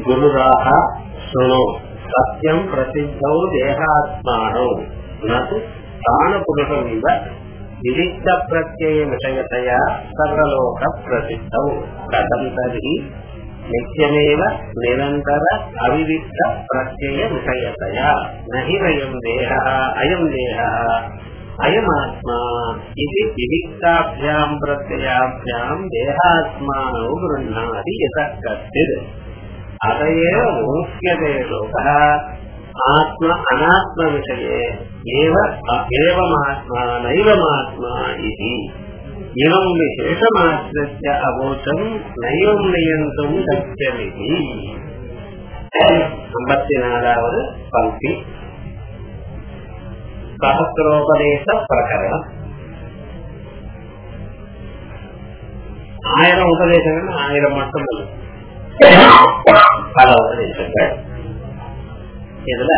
गुरुराः शृणु सत्यम् प्रसिद्धौ देहात्मानौ न तु स्थानपुरुषमिव विविक्तप्रत्ययविषयतया सर्वलोकप्रसिद्धौ कथम् तर्हि नित्यमेव निरन्तर अविविक्तप्रत्ययविषयतया न हि वयम् देहः अयम् देहः अयमात्मा इति विविक्ताभ्याम् प्रत्ययाभ्याम् देहात्मानौ गृह्णाति यतः कश्चित् अत एव मुह्यते लोकः आत्म अनात्मविषये एव एवमात्मा नैवमात्मा इति इमम् विशेषमाश्रित्य अवोचम् नैवम् नियन्तुम् शक्यमिति ஐம்பத்தி நாலாவது பங்கி சகசிரோபதேச பிரகரணம் ஆயிரம் உபதேசங்கள் ஆயிரம் மட்டும் இல்லை பல உபதேசங்கள் இதுல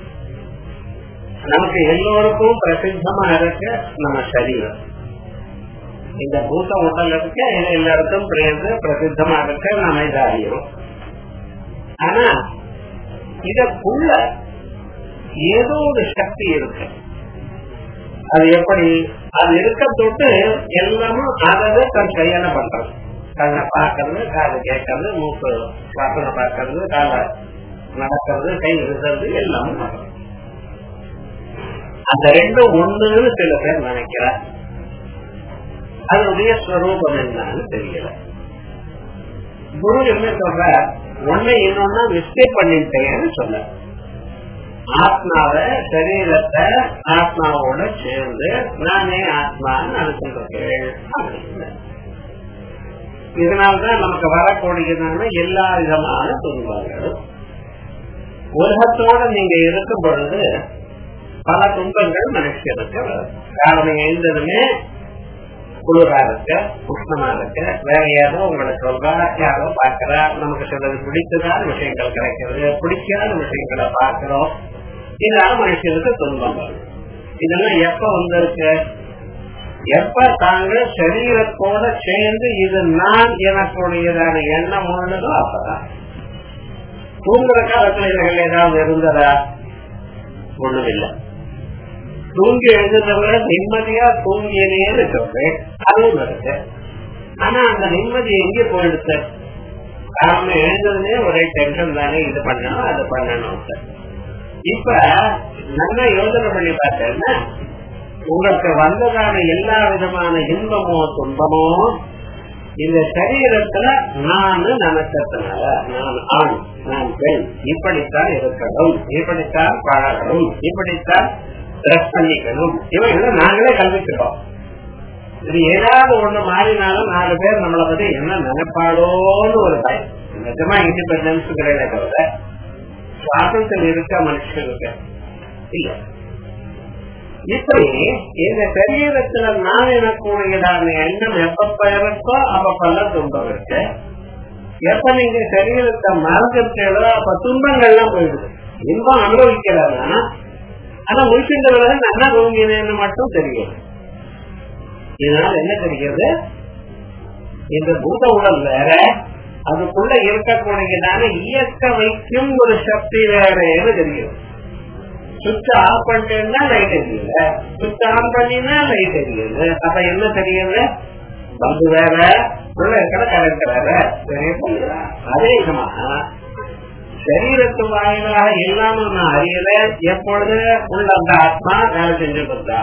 நமக்கு எல்லோருக்கும் பிரசித்தமா இருக்க நம்ம சரீரம் இந்த பூத உடல் இருக்க எல்லாருக்கும் பிரேந்து பிரசித்தமா இருக்க நம்ம இதாரியம் ஆனா இதற்குள்ள ஏதோ ஒரு சக்தி இருக்கு அது எப்படி அது இருக்க தொட்டு எல்லாமும் அதை தன் கையால பண்றது கண்ணை பார்க்கறது காது கேட்கறது மூக்கு வாசனை பார்க்கறது காலை நடக்கிறது கை இருக்கிறது எல்லாமே அந்த ரெண்டும் ஒண்ணுன்னு சில பேர் நினைக்கிறார் அதனுடைய ஸ்வரூபம் என்னன்னு தெரியல குரு என்ன சொல்ற ஒன்னை இன்னொன்னா மிஸ்டேக் பண்ணிட்டேன்னு சொல்ல ஆத்மாவை சரீரத்தை ஆத்மாவோட சேர்ந்து நானே ஆத்மான்னு நினைச்சிருக்கேன் அப்படின்னு இதனால்தான் நமக்கு வரக்கூடியதான எல்லா விதமான துன்பங்களும் உலகத்தோட நீங்க இருக்கும் பொழுது பல துன்பங்கள் மனுஷனுக்கு காரணம் எழுந்ததுமே குளிரா இருக்க உஷ்ணமா இருக்க வேற யாரோ உங்களை சொல்றா யாரோ பாக்குறா நமக்கு சிலது பிடித்ததான விஷயங்கள் கிடைக்கிறது பிடிக்காத விஷயங்களை பார்க்கிறோம் இதனால மனுஷனுக்கு துன்பம் வரும் இதெல்லாம் எப்ப வந்திருக்கு எப்ப தாங்கள் சரீரத்தோட சேர்ந்து இது நான் எனக்குடையதான எண்ணம் உள்ளதோ அப்பதான் தூங்குற காலத்துல இவர்கள் ஏதாவது இருந்ததா ஒண்ணும் இல்லை தூங்கி எழுந்தவரை நிம்மதியா தூங்கினேன்னு சொல்றேன் அதுவும் இருக்கு ஆனா அந்த நிம்மதி எங்க போயிடுச்சு காரணம் எழுந்ததுனே ஒரே டென்ஷன் தானே இது பண்ணணும் அது பண்ணணும் இப்ப நல்லா யோசனை பண்ணி பார்த்தேன்னா உங்களுக்கு வந்ததான எல்லா விதமான இன்பமோ துன்பமோ இந்த சரீரத்துல நான் நினைச்சதுனால நான் ஆண் நான் பெண் இப்படித்தான் இருக்கணும் இப்படித்தான் பழகணும் இப்படித்தான் ட்ரெஸ் பண்ணிக்கணும் இவைகளை நாங்களே கல்விக்கிறோம் இது ஏதாவது ஒண்ணு மாறினாலும் நாலு பேர் நம்மளை பத்தி என்ன நினைப்பாளோன்னு ஒரு பயம் நிஜமா இண்டிபெண்டன்ஸ் கிடையாது தவிர சுவாதந்திரம் இருக்க மனுஷனுக்கு இல்ல இப்படி இந்த சரீரத்துல நான் எனக்குரியதான எண்ணம் எப்பப்ப இருக்கோ அப்பப்பெல்லாம் துன்பம் இருக்கு எப்ப நீங்க சரீரத்தை மறந்துட்டீங்களோ அப்ப துன்பங்கள்லாம் போயிடுது இன்பம் அனுபவிக்கிறதா ஆனா முடிச்சுன்றவங்க நல்லா தூங்கினேன்னு மட்டும் தெரியும் இதனால என்ன தெரிகிறது இந்த பூத உடல் வேற அதுக்குள்ள இருக்கக்கூடியதான இயக்க வைக்கும் ஒரு சக்தி வேறன்னு தெரியும் சுவிட்ச் ஆஃப் பண்ணிட்டேன்னா லைட் எரியல சுவிட்ச் ஆன் பண்ணினா லைட் எரியுது அப்ப என்ன தெரியுது பல்பு வேற உள்ள இருக்கிற கரண்ட் வேற அதே விதமா சரீரத்து வாயிலாக எல்லாமே நான் அறியல எப்பொழுது உள்ள அந்த ஆத்மா வேலை செஞ்சுட்டு இருந்தா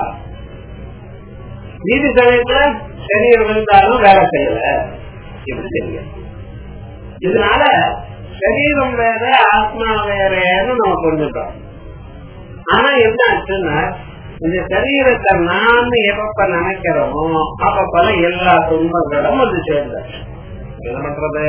நீதி சமயத்துல சரீரம் இருந்தாலும் வேலை செய்யல இப்படி தெரியும் இதனால சரீரம் வேற ஆத்மா வேறன்னு நம்ம புரிஞ்சுட்டோம் ஆனா என்ன ஆச்சுன்னா இந்த சரீரத்தை நான் எப்பப்ப நினைக்கிறோமோ அப்பப்பல எல்லா துன்பங்களும் வந்து சேர்ந்தாச்சு என்ன பண்றது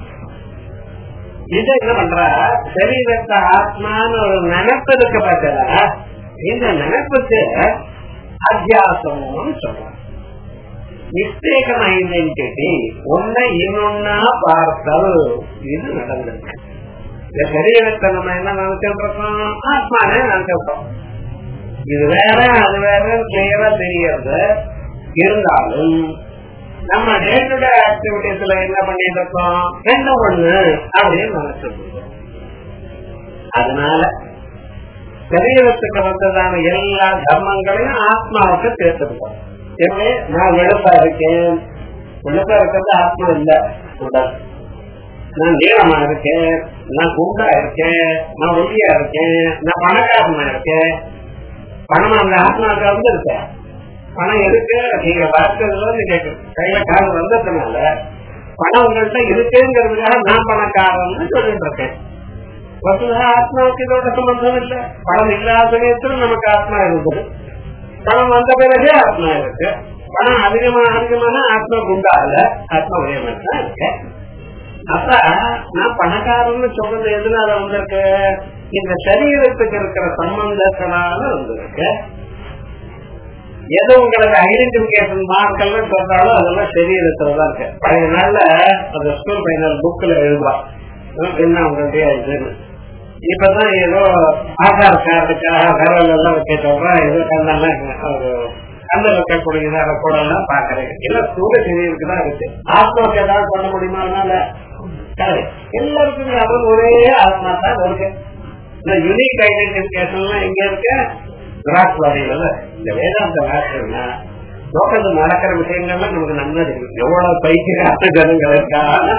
இது என்ன பண்ற சரீரத்தை ஆத்மான்னு ஒரு நினைப்பு இருக்க பார்த்தல இந்த நினைப்புக்கு அத்தியாசம்னு சொல்றாங்க மிஸ்டேக்கன் ஐடென்டிட்டி ஒன்னை இன்னொன்னா பார்த்தல் இது நடந்திருக்கு இந்த சரீரத்தை நம்ம என்ன நினைச்சிட்டு இருக்கோம் ஆத்மானே நினைச்சிருக்கோம் இது வேற அது வேற கிளியரா தெரியறது இருந்தாலும் நம்ம டே டு டே ஆக்டிவிட்டிஸ்ல என்ன பண்ணிட்டு இருக்கோம் ரெண்டு ஒண்ணு அப்படின்னு நினைச்சிட்டு அதனால சரீரத்துக்கு வந்ததான எல்லா தர்மங்களையும் ஆத்மாவுக்கு சேர்த்துருக்கோம் எனவே நான் வெளுப்பா இருக்கேன் வெளுப்பா இருக்கிறது ஆத்மா இல்ல உடல் நான் நீளமா இருக்கேன் நான் குண்டா இருக்கேன் நான் ஒல்லியா இருக்கேன் நான் பணக்காரனா இருக்கேன் பணம் அந்த ஆத்மாவுக்கு வந்து இருக்கேன் பணம் இருக்கு நீங்க பார்க்கறதுல நீங்க கையில கால வந்ததுனால பணம் உங்கள்கிட்ட இருக்குங்கிறதுக்காக நான் பணக்காரன்னு சொல்லிட்டு இருக்கேன் வசுதா ஆத்மாவுக்கு இதோட சம்பந்தம் இல்ல பணம் இல்லாத சமயத்துல நமக்கு ஆத்மா இருந்தது பணம் வந்த பிறகு ஆத்மா இருக்கு பணம் அதிகமா அதிகமான ஆத்மா குண்டாகல ஆத்மா ஒரே மாதிரி தான் இருக்கு அப்ப நான் பணக்காரன்னு சொல்றது எதனால வந்திருக்கு இந்த சரீரத்துக்கு இருக்கிற சம்பந்தத்தினால வந்திருக்கு எது உங்களுக்கு ஐடென்டிபிகேஷன் மார்க்கெல்லாம் சொல்றாலும் அதெல்லாம் சரீரத்துலதான் இருக்கு பழைய நாள்ல அந்த ஸ்கூல் பையன் புக்ல எழுதுவா என்ன உங்களுடைய இதுன்னு இப்பதான் ஏதோ ஆதார் கார்டுக்காக விரல் எல்லாம் வைக்க சொல்றேன் ஏதோ கண்ணெல்லாம் கண்ண வைக்கக்கூடிய கூட எல்லாம் பாக்குறேன் எல்லாம் சூழ சரீரத்துக்கு தான் இருக்கு ஆத்மாவுக்கு ஏதாவது பண்ண முடியுமா அதனால எல்லாருக்குமே அவன் ஒரே ஆத்மா தான் இருக்கு இந்த யூனிக் ஐடென்டிபிகேஷன் எல்லாம் எங்க இருக்கு திராட்சவாதிகள் இந்த வேதாந்த ராஷ்டிரம்னா லோகத்தில் நடக்கிற விஷயங்கள்லாம் நமக்கு நல்லா தெரியும் எவ்வளவு பைத்திய ஜனங்கள் இருக்கா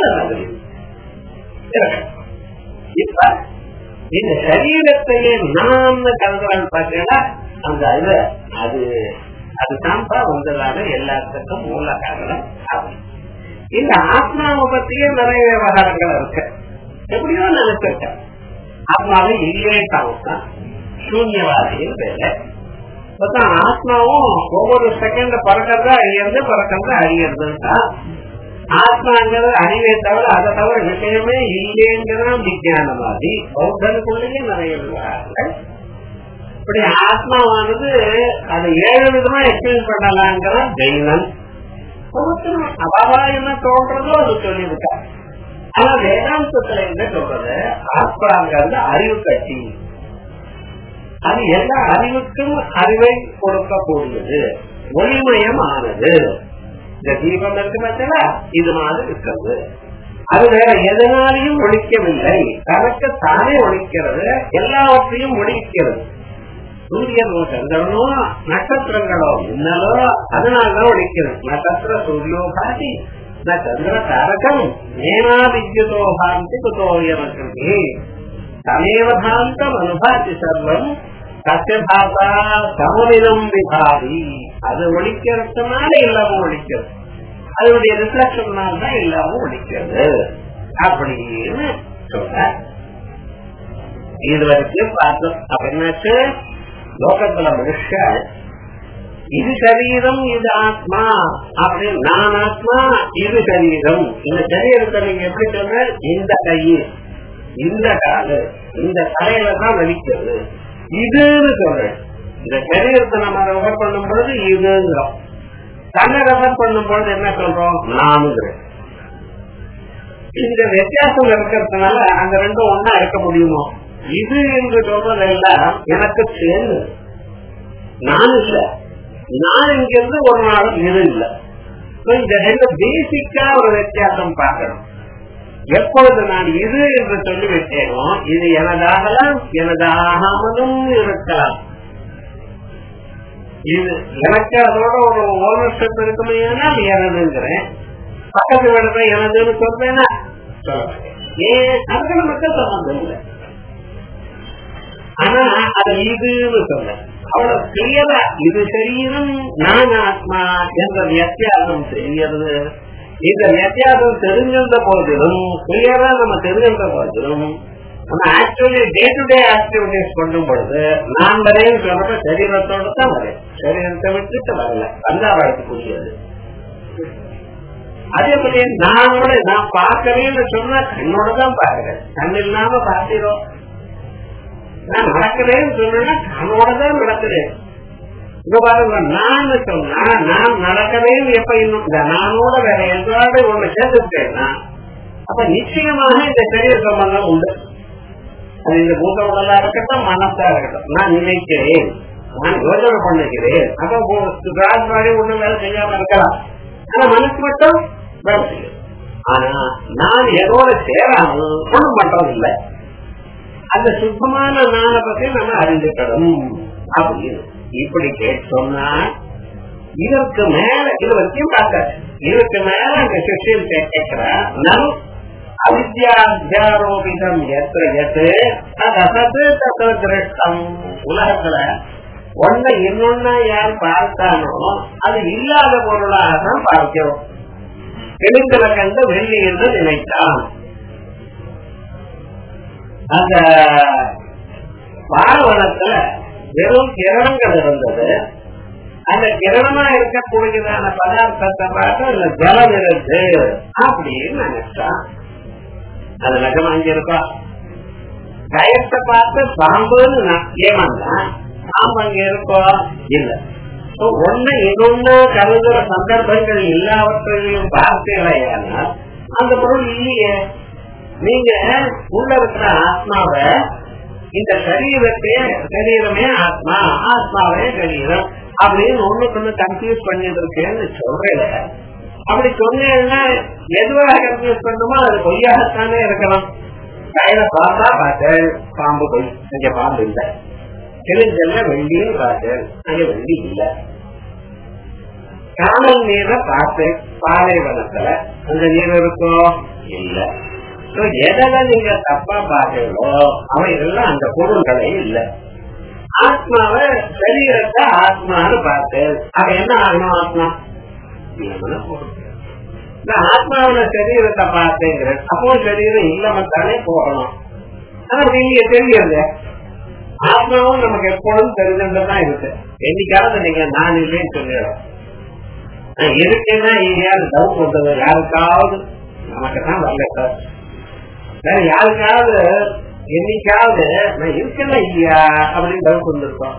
இப்ப இந்த சரீரத்தையே நான் கலந்துறான்னு பாத்தீங்கன்னா அந்த இது அது அது தான்ப்பா வந்ததால எல்லாத்துக்கும் மூல காரணம் இந்த ஆத்மாவை பத்தியே நிறைய விவகாரங்கள் இருக்கு எப்படியோ நினைச்சிருக்கேன் ஆத்மாவை இல்லையே தான் சூன்யவாதியின் பேரு ஆத்மாவும் ஒவ்வொரு செகண்ட் பறக்கிறது அழியறது பறக்கிறது அழியறதுன்னா ஆத்மாங்கிறது அறிவை தவிர அதை தவிர விஷயமே இல்லைங்கிறதான் விஜயானவாதி பௌத்தனுக்குள்ளேயே நிறைய விவகாரங்கள் இப்படி ஆத்மாவானது அது ஏழு விதமா எக்ஸ்பிளைன் பண்ணலாங்கிறதான் ஜெயினன் அபாவா என்ன தோன்றதோ அது சொல்லியிருக்கா ஆனா வேதாந்தத்துல என்ன சொல்றது ஆத்மாங்கிறது அறிவு கட்சி அது எல்லா அறிவுக்கும் அறிவை கொடுக்கக்கூடியது ஒளிமயம் ஆனது இந்த தீபம் இருக்கு பார்த்தா இது மாதிரி இருக்கிறது அது வேற எதனாலையும் ஒழிக்கவில்லை தனக்கு தானே ஒழிக்கிறது எல்லாவற்றையும் ஒழிக்கிறது சூரியனோ சந்திரனோ நட்சத்திரங்களோ மின்னலோ அதனாலதான் ஒழிக்கிறது நட்சத்திர சூரியோ பாதி சந்திர தாரகம் நேனா வித்யுதோ பாந்தி குதோயமி தமேவ பாந்தம் அனுபாதி சர்வம் சத்திய பாசா சமமினம் விபாதி அது ஒழிக்கிறதுனால எல்லாமும் ஒழிக்கிறது அதனுடைய ரிஃப்ளக்ஷன்னால தான் எல்லாமும் ஒழிக்கிறது அப்படின்னு சொல்ற இது வரைக்கும் பார்த்தோம் அப்ப என்னாச்சு லோகத்துல மனுஷன் இது சரீரம் இது ஆத்மா அப்படின்னு நான் ஆத்மா இது சரீரம் இந்த சரீரத்தை நீங்க எப்படி சொல்ற இந்த கை இந்த காலு இந்த தலையில தான் வலிக்கிறது இதுன்னு சொல்றேன் இந்த சரீரத்தை நம்ம ரெஃபர் பண்ணும் பொழுது இதுங்கிறோம் தன்னை ரெஃபர் பண்ணும் பொழுது என்ன சொல்றோம் நானுங்கிறேன் இந்த வித்தியாசம் இருக்கிறதுனால அந்த ரெண்டும் ஒன்னா இருக்க முடியுமோ இது என்று சொல்றதெல்லாம் எனக்கு சேர்ந்து நான் இல்ல நான் இங்கிருந்து ஒரு நாளும் இது இல்ல இந்த ரெண்டு பேசிக்கா ஒரு வித்தியாசம் பார்க்கணும் எப்பொழுது நான் இது என்று சொல்லி விட்டேனோ இது எனதாகலாம் எனதாகாமலும் இருக்கலாம் இது எனக்கு அதோட ஒரு ஓனர்ஷிப் இருக்குமே எனதுங்கிறேன் பக்கத்து வீடுல எனதுன்னு சொல்றேன்னா ஏன் அதுக்கு நமக்கு சம்பந்தம் இல்லை ஆனா அது இதுன்னு சொல்ல அவ்வளவு கிளியரா இது சரீரம் நான் ஆத்மா என்ற வித்தியாசம் தெரிகிறது இந்த வித்தியாசம் தெரிஞ்சிருந்த போதிலும் கிளியரா நம்ம தெரிஞ்சிருந்த போதிலும் நம்ம actually day to day activities பண்ணும் பொழுது நான் வரையும் சொல்றப்ப சரீரத்தோட தான் வரேன் சரீரத்தை விட்டுட்டு வரல வந்தா வரக்கூடியது அதே போல நானோட நான் பார்க்கறேன்னு சொன்னா கண்ணோட தான் பாக்குறேன் கண் இல்லாம பார்க்கிறோம் நான் நடக்கிறேன்னு சொன்னா கண்ணோட தான் நடக்கிறேன் இப்ப பாருங்க நான் சொன்னா நான் நடக்கிறேன்னு எப்ப இன்னும் இந்த நானோட வேற எந்தோட ஒண்ணு சேர்த்துட்டேன்னா அப்ப நிச்சயமாக இந்த சரீர சம்பந்தம் உண்டு அது இந்த பூத உடலா இருக்கட்டும் மனசா இருக்கட்டும் நான் நினைக்கிறேன் நான் யோசனை பண்ணுகிறேன் அப்ப மாதிரி ஒண்ணு வேலை செய்யாம இருக்கலாம் ஆனா மனசு மட்டும் வேலை செய்யும் ஆனா நான் எதோட சேராமல் ஒண்ணும் பண்றது இல்லை அந்த சுத்தமான நாளை பத்தி நம்ம அறிஞ்சுக்கணும் அப்படின்னு இப்படி கேட்டு சொன்னா இதற்கு மேல இது வரைக்கும் பார்த்தாச்சு இதுக்கு மேல அந்த சிஷியன் கேட்கிறார் நம் அவித்யாத்தியாரோபிதம் எத்த எத்து அது தத்த திருஷ்டம் உலகத்துல ஒன்ன இன்னொன்னா யார் பார்த்தானோ அது இல்லாத பொருளாக தான் பார்க்கிறோம் தெளிந்தல கண்டு வெள்ளி என்று நினைத்தான் அந்த பாரவனத்துல வெறும் கிரணங்கள் இருந்தது அந்த கிரணமா இருக்கக்கூடியதான பதார்த்தத்தை பார்த்து அந்த ஜலம் இருக்கு அப்படின்னு நினைச்சான் அது நிஜமா இங்க இருக்கா கயத்தை பார்த்து பாம்புன்னு ஏமாந்தான் பாம்பு அங்க இருக்கோ இல்ல ஒண்ணு இன்னொன்னு கருதுற சந்தர்ப்பங்கள் எல்லாவற்றையும் பார்த்தீங்களா அந்த பொருள் இல்லையே நீங்க உள்ள இருக்கிற ஆத்மாவை இந்த சரீரத்தையே சரீரமே ஆத்மா ஆத்மாவே சரீரம் அப்படின்னு ஒண்ணுக்கு ஒண்ணு கன்ஃபியூஸ் பண்ணிட்டு இருக்கேன்னு சொல்றேன் அப்படி சொன்னேன்னா எதுவாக கன்ஃபியூஸ் பண்ணுமோ அது பொய்யாகத்தானே இருக்கணும் கையில பார்த்தா பார்த்தேன் பாம்பு பொய் அங்க பாம்பு இல்லை கிழிஞ்சல்ல வெள்ளியும் பார்த்தேன் அங்க வெள்ளி இல்லை காணல் நீரை பார்த்தேன் பாலைவனத்துல அந்த நீர் இருக்கோ இல்ல எதில் நீங்க தப்பா பாத்தீங்களோ அவைகள்லாம் அந்த பொருள்களே இல்ல ஆத்மாவை சரீரத்தை ஆத்மான்னு பார்த்தேன் அவ என்ன ஆகணும் ஆத்மா ஆத்மாவில சரீரத்தை பார்த்தேங்கிற அப்போ சரீரம் இல்லாம தானே போகணும் ஆனா நீங்க தெரியுது ஆத்மாவும் நமக்கு எப்பொழுதும் தெரிஞ்சுதான் இருக்கு என்னைக்காவது நீங்க நான் இல்லைன்னு சொல்லிடுறோம் இருக்கேன்னா யாரு டவுட் வந்தது யாருக்காவது நமக்கு தான் வரல சார் வேற யாருக்காவது என்னைக்காவது நான் இருக்கல இல்லையா அப்படின்னு டவுட் வந்திருக்கோம்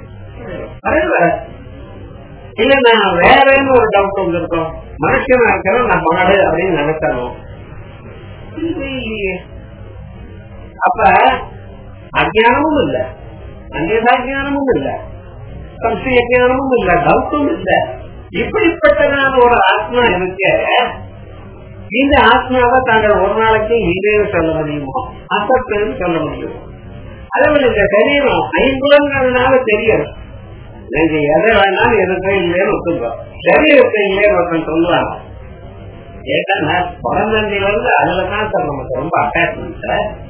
இல்ல நான் வேறன்னு ஒரு டவுட் வந்திருக்கோம் மனுஷனா இருக்கிறோம் நான் மாடு அப்படின்னு நினைக்கணும் இல்லையே அப்ப அஜானமும் இல்ல அந்நியதாஜானமும் இல்ல சம்சய ஜானமும் இல்ல டவுட்டும் இல்ல இப்படிப்பட்டதான ஒரு ஆத்மா இருக்க இந்த ஆத்மாவை தாங்கள் ஒரு நாளைக்கு இல்லைன்னு சொல்ல முடியுமோ அசத்துன்னு சொல்ல முடியுமோ அதே மாதிரி இந்த சரீரம் ஐம்புலங்கிறதுனால தெரியும் நீங்க எதை வேணாலும் எதுக்கும் இல்லைன்னு ஒத்துங்க சரீரத்தை இல்லைன்னு ஒருத்தன் சொல்லுவாங்க ஏன்னா பிறந்தண்டில இருந்து அதுலதான் சார் நமக்கு ரொம்ப அட்டாச்மெண்ட்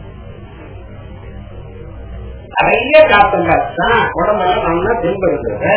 நிறைய காத்துங்க தான் உடம்பெல்லாம் நல்லா திரும்ப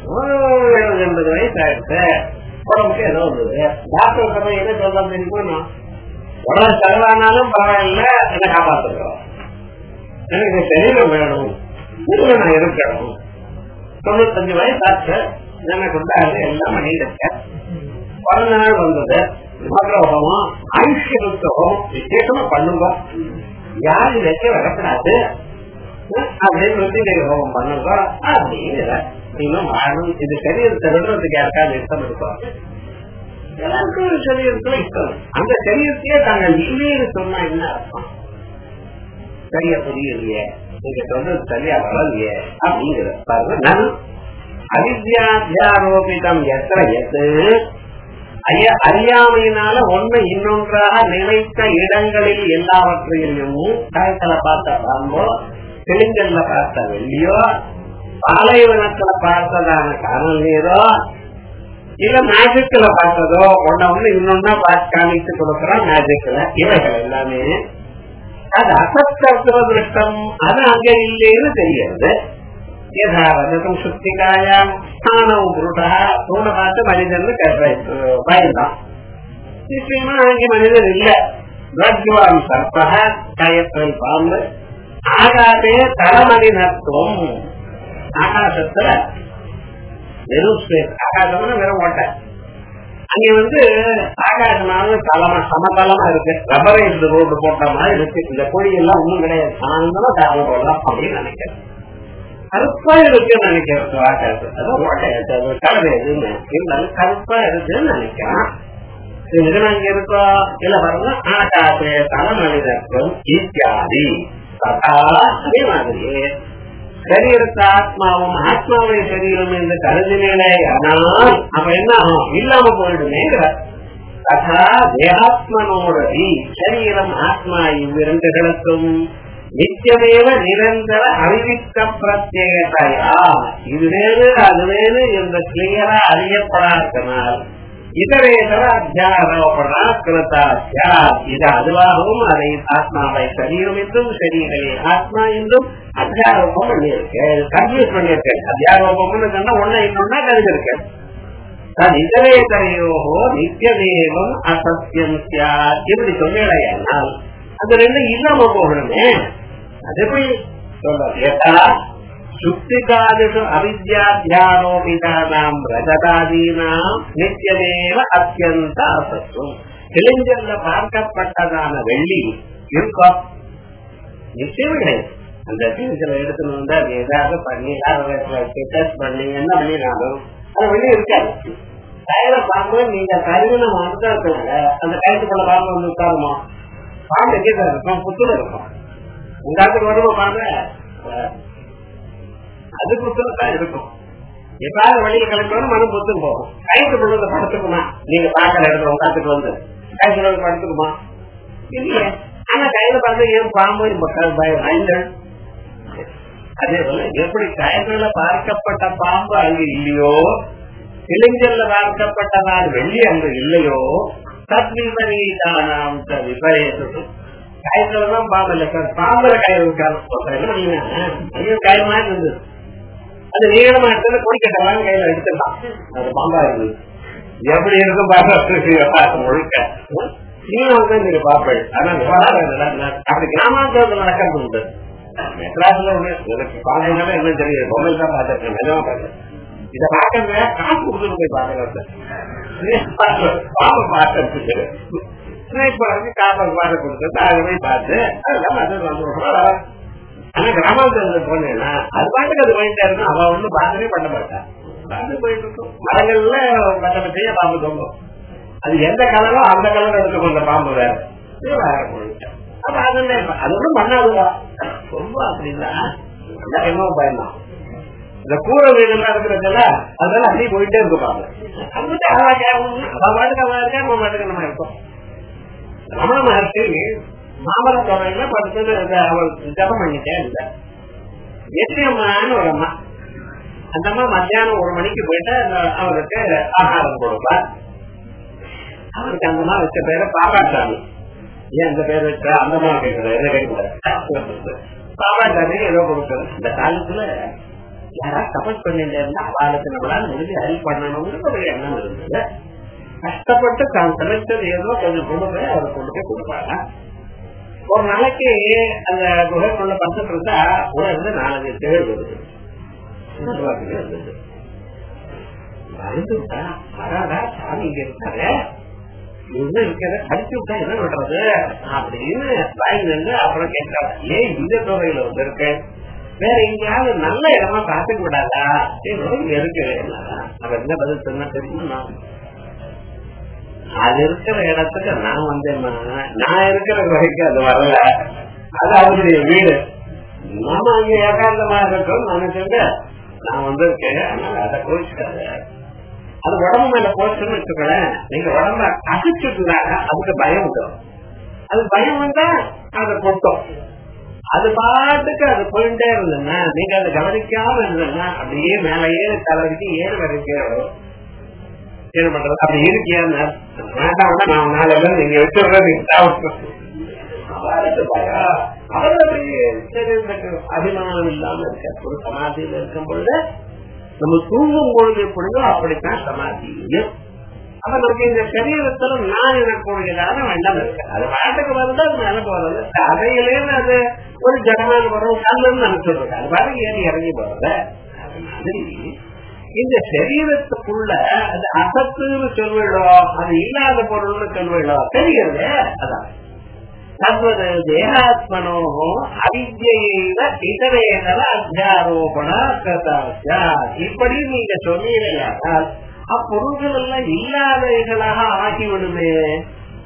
எண்பது வயசு ஆயிடுச்சு உடம்புக்கு ஏதோ வந்தது டாக்டர் சபை என்ன சொல்ல தெரியுமா உடம்பு செலவானாலும் பரவாயில்ல என்ன காப்பாத்துக்கிறோம் எனக்கு சரீரம் வேணும் இதுல நான் இருக்கணும் தொண்ணூத்தஞ்சு வயசு ஆச்சு எனக்கு கொண்டாடு எல்லாம் பண்ணிட்டு இருக்கேன் பிறந்த நாள் வந்தது மகரோகமும் ஆயுஷ்யத்துவம் விசேஷமா பண்ணுங்க யாரு வைக்க வரக்கூடாது அப்படின்னு வந்து ஹோமம் பண்ணுங்க அப்படின்னு இன்னும் வாழும் இது சரீரத்தை விடுறதுக்கு யாருக்காவது இஷ்டம் இருக்கும் எல்லாருக்கும் ஒரு சரீரத்துல இஷ்டம் அந்த சரீரத்தையே தாங்கள் இல்லைன்னு சொன்னா என்ன அர்த்தம் சரியா புரியலையே நீங்க சொல்றது சரியா வரலையே அப்படிங்கிற பாருங்க நான் அவித்யாத்தியாரோபிதம் எத்தனை எத்து ஐயா அறியாமையினால ஒண்ணு இன்னொன்றாக நினைத்த இடங்களில் எல்லாவற்றையும் காயத்துல பார்த்த பாம்போ தெலுங்கல்ல பார்த்த வெள்ளியோ பாலைவனத்துல பார்த்ததான காணல் நீரோ இல்ல மேஜிக்ல பார்த்ததோ ஒன்ன ஒண்ணு இன்னொன்னா பார்த்து காமித்து கொடுக்கறோம் மேஜிக்ல இவைகள் எல்லாமே அது அசத்தத்துவ திருஷ்டம் அது அங்க இல்லைன்னு தெரியாது யதாவதம் சுத்திகாயாம் ஸ்தானம் புருஷா தூணை பார்த்து மனிதன் பயந்தான் நிச்சயமா அங்கே மனிதன் இல்ல ரஜ்வான் சர்பக கயத்தல் பாம்பு ஆகாதே தலமதினத்துவம் ஆகாசத்துல வெறும் ஸ்பேஸ் ஆகாசம்னா வெறும் ஓட்டை அங்க வந்து ஆகாசமானது தலமா சமதளமா இருக்கு ரப்பரைஸ் ரோடு போட்ட மாதிரி இருக்கு இந்த கொடி எல்லாம் ஒண்ணும் கிடையாது சாயந்தரம் டிராவல் போடலாம் அப்படின்னு நினைக்கிறேன் கருப்பா இருக்குன்னு நினைக்கிறேன் ஆகாசம் அதான் ஓட்டை கலவை எதுன்னு இருந்தாலும் கருப்பா இருக்குன்னு நினைக்கிறேன் இதுக்கு அங்க இருக்கோ இல்ல பாருங்க ஆகாசே தலமனிதத்துவம் இத்தியாதி அதே மாதிரி சரீரத்தை ஆத்மாவும் ஆத்மாவை சரீரம் என்று கருதினே ஆனால் அப்ப என்ன ஆகும்? இல்லாம போயிடுமேங்கிற ததா தேகாத்மனோடவி சரீரம் ஆத்மா இவ்விரண்டுகளுக்கும் நித்தியமேவ நிரந்தர அறிவிக்க பிரத்யேகதையா இது வேறு அது வேறு என்ற கிளியரா அறியப்படாதனால் இதரேதர அத்தியாரோபணா கிருதாத்யா இது அதுவாகவும் அதை ஆத்மாவை சரீரம் என்றும் சரீரை ஆத்மா என்றும் அத்தியாரோபம் பண்ணியிருக்கேன் கன்ஃபியூஸ் பண்ணியிருக்கேன் அத்தியாரோபம்னு சொன்னா ஒன்னா இன்னொன்னா கருதிருக்கேன் இதரேதரையோகோ நித்தியதேவம் அசத்தியம் சியாத் இப்படி சொன்னேனால் அது ரெண்டு இல்லாம போகணுமே அது எப்படி சொல்ல சுக்திகாதிஷு அவித்யாத்தியாரோபிதானாம் ரஜதாதீனாம் நித்தியமேவ அத்தியந்த அசத்துவம் இளைஞர்ல பார்க்கப்பட்டதான வெள்ளி இருக்கும் நிச்சயம் கிடையாது அந்த டென்ஷன் எடுத்துன்னு வந்து அது ஏதாவது பண்ணி டெஸ்ட் பண்ணி என்ன பண்ணினாலும் அது வெளியே இருக்காது கயிற பாம்பு நீங்க கருவின மட்டும் இருக்கிறாங்க அந்த கயிற்றுக்குள்ள பாம்பு வந்து உட்காருமா பாம்பு எங்கே இருக்கும் புத்துல இருக்கும் உங்க ஆத்துக்கு வருமா பாம்பு அது புத்துல தான் இருக்கும் எப்பாவது வெளியில கிளம்பணும் மனம் புத்துக்கு போகும் கயிற்றுக்குள்ள வந்து படுத்துக்குமா நீங்க பாக்கிற இடத்துல உங்க ஆத்துக்கு வந்து கயிற்றுக்குள்ள வந்து படுத்துக்குமா இல்லையே ஆனா கையில பார்த்து ஏன் பாம்பு மக்கள் பயங்கள் அதே போல எப்படி கயத்துல பார்க்கப்பட்ட பாம்பு அங்கு இல்லையோ இளைஞர்ல பார்க்கப்பட்டதால் வெள்ளி அங்கு இல்லையோ தத்விபரீதானாம் விபரீதம் கயத்துலதான் பாம்பு இல்லை சார் பாம்புல கயிறு இருக்காரு கயிறு மாதிரி இருந்தது அது நீளமா இருக்கிறது குடிக்கட்டலாம் கையில எடுத்துடலாம் அது பாம்பா இருந்தது எப்படி இருக்கும் பாருங்க முழுக்க நீங்க வந்து நீங்க பாப்பேன் ஆனா அப்படி கிராமாந்தரத்தில் நடக்கிறது உண்டு மெட்ராஸ்ல எனக்கு பாத்தீங்கன்னா என்ன தெரியும் பொம்மை தான் பார்த்திருக்கேன் நிஜமா பார்த்தேன் இதை பார்க்கறத காசு கொடுத்துட்டு போய் பாக்குறது பாம்பு பார்க்கறதுக்கு ஸ்னேக் பார்க்கு காப்பர் பார்க்க கொடுத்தது அதை போய் பார்த்து அதெல்லாம் அது வந்து ஆனா கிராமாந்தரத்துல போனேன்னா அது பாட்டுக்கு அது போயிட்டே இருக்கும் அவன் ஒண்ணும் பாக்கவே பண்ண மாட்டான் பாட்டு போயிட்டு இருக்கும் மரங்கள்ல மற்ற செய்ய பாம்பு தொங்கும் அது எந்த கலரோ அந்த கலர் எடுத்துக்கும் அந்த பாம்பு வேற வேற போயிட்டேன் அப்ப அது அது ஒன்றும் பண்ணாதுவா ரொம்ப அப்படின்னா என்ன பயந்தான் இந்த கூரை வீடு எல்லாம் இருக்கிறதுல அதெல்லாம் அப்படியே போயிட்டே இருப்பாங்க அதுக்கு அவன் பாட்டுக்கு அவன் இருக்கா நம்ம பாட்டுக்கு நம்ம இருக்கோம் ரமண மகர்ஷி மாமர தொகையில படுத்தது அவள் ஜபம் பண்ணிட்டே இருந்த எத்தியம்மான்னு ஒரு அம்மா அந்த அம்மா மத்தியானம் ஒரு மணிக்கு போயிட்டு அவருக்கு ஆகாரம் கொடுப்பார் அவருக்கு அந்த மாதிரி வச்ச பேரு பாப்பாசாமி ஏன் அந்த பேர் வச்சா அந்த மாதிரி கேட்கல என்ன கேட்கல பாப்பாசாமி ஏதோ கொடுக்கணும் இந்த காலத்துல யாராவது தபஸ் பண்ணிட்டு இருந்தா அவளுக்கு நம்மளால முடிஞ்சு ஹெல்ப் பண்ணணும்னு ஒரு எண்ணம் இருந்தது கஷ்டப்பட்டு தான் கிடைச்சது ஏதோ கொஞ்சம் கொண்டு போய் அவர் கொண்டு போய் கொடுப்பாங்க ஒரு நாளைக்கு அந்த குகைக்குள்ள பத்து இருந்தா உள்ள இருந்து நாலஞ்சு தேர் வருது வந்துட்டா வராதா சாமி இங்க இருக்காரு என்ன இருக்கிற அடிச்சு விட்டா என்ன பண்றது அப்படின்னு வாங்கி நின்று அப்புறம் கேட்கறாரு ஏன் இந்த தொகையில வந்து இருக்கு வேற எங்கேயாவது நல்ல இடமா பார்த்துக்க விடாதா இங்க இருக்கு அவர் என்ன பதில் சொன்னா தெரியுமா அது இருக்கிற இடத்துக்கு நான் வந்தேன்னா நான் இருக்கிற வரைக்கும் அது வரல அது அவருடைய வீடு நம்ம அங்க ஏகாந்தமா இருக்கோம் நினைச்சுங்க நான் வந்திருக்கேன் அதனால அதை கோவிச்சுக்காத அது உடம்பு மேல போச்சுன்னு வச்சுக்கோங்களேன் நீங்க உடம்ப அசைச்சுட்டாங்க அதுக்கு பயம் வந்துடும் அது பயம் வந்தா அதை கொட்டும் அது பாட்டுக்கு அது போயிட்டே இருந்ததுன்னா நீங்க அதை கவனிக்காம இருந்ததுன்னா அப்படியே மேலேயே தலைவிக்கு ஏறு வரைக்கும் என்ன பண்றது அப்படி இருக்கியா வேண்டாம் நான் நாலு பேர் நீங்க வச்சுடுறது அபிமானம் இல்லாம இருக்க ஒரு சமாதியில இருக்கும் பொழுது நம்ம தூங்கும் பொழுது எப்பொழுதோ அப்படித்தான் சமாதி அப்ப நமக்கு இந்த சரீரத்துல நான் எனக்கூடியதான வேண்டாம் இருக்கு அது பாட்டுக்கு வருது அது நினைப்பு வருது அதையிலேருந்து அது ஒரு ஜனநாயக வரும் கல்லுன்னு நினைச்சிருக்கு அது பாட்டுக்கு ஏறி இறங்கி போறது அது மாதிரி இந்த சரீரத்துக்குள்ள அது அசத்துன்னு சொல்விடும் அது இல்லாத பொருள்னு சொல்விடும் தெரியுது அதான் தத்வது தேகாத்மனோ அவித்யில இதரேதர அத்தியாரோபண கதாச்சா இப்படி நீங்க சொன்னீர்கள் அப்பொருள்கள் எல்லாம் இல்லாதவைகளாக ஆகிவிடுமே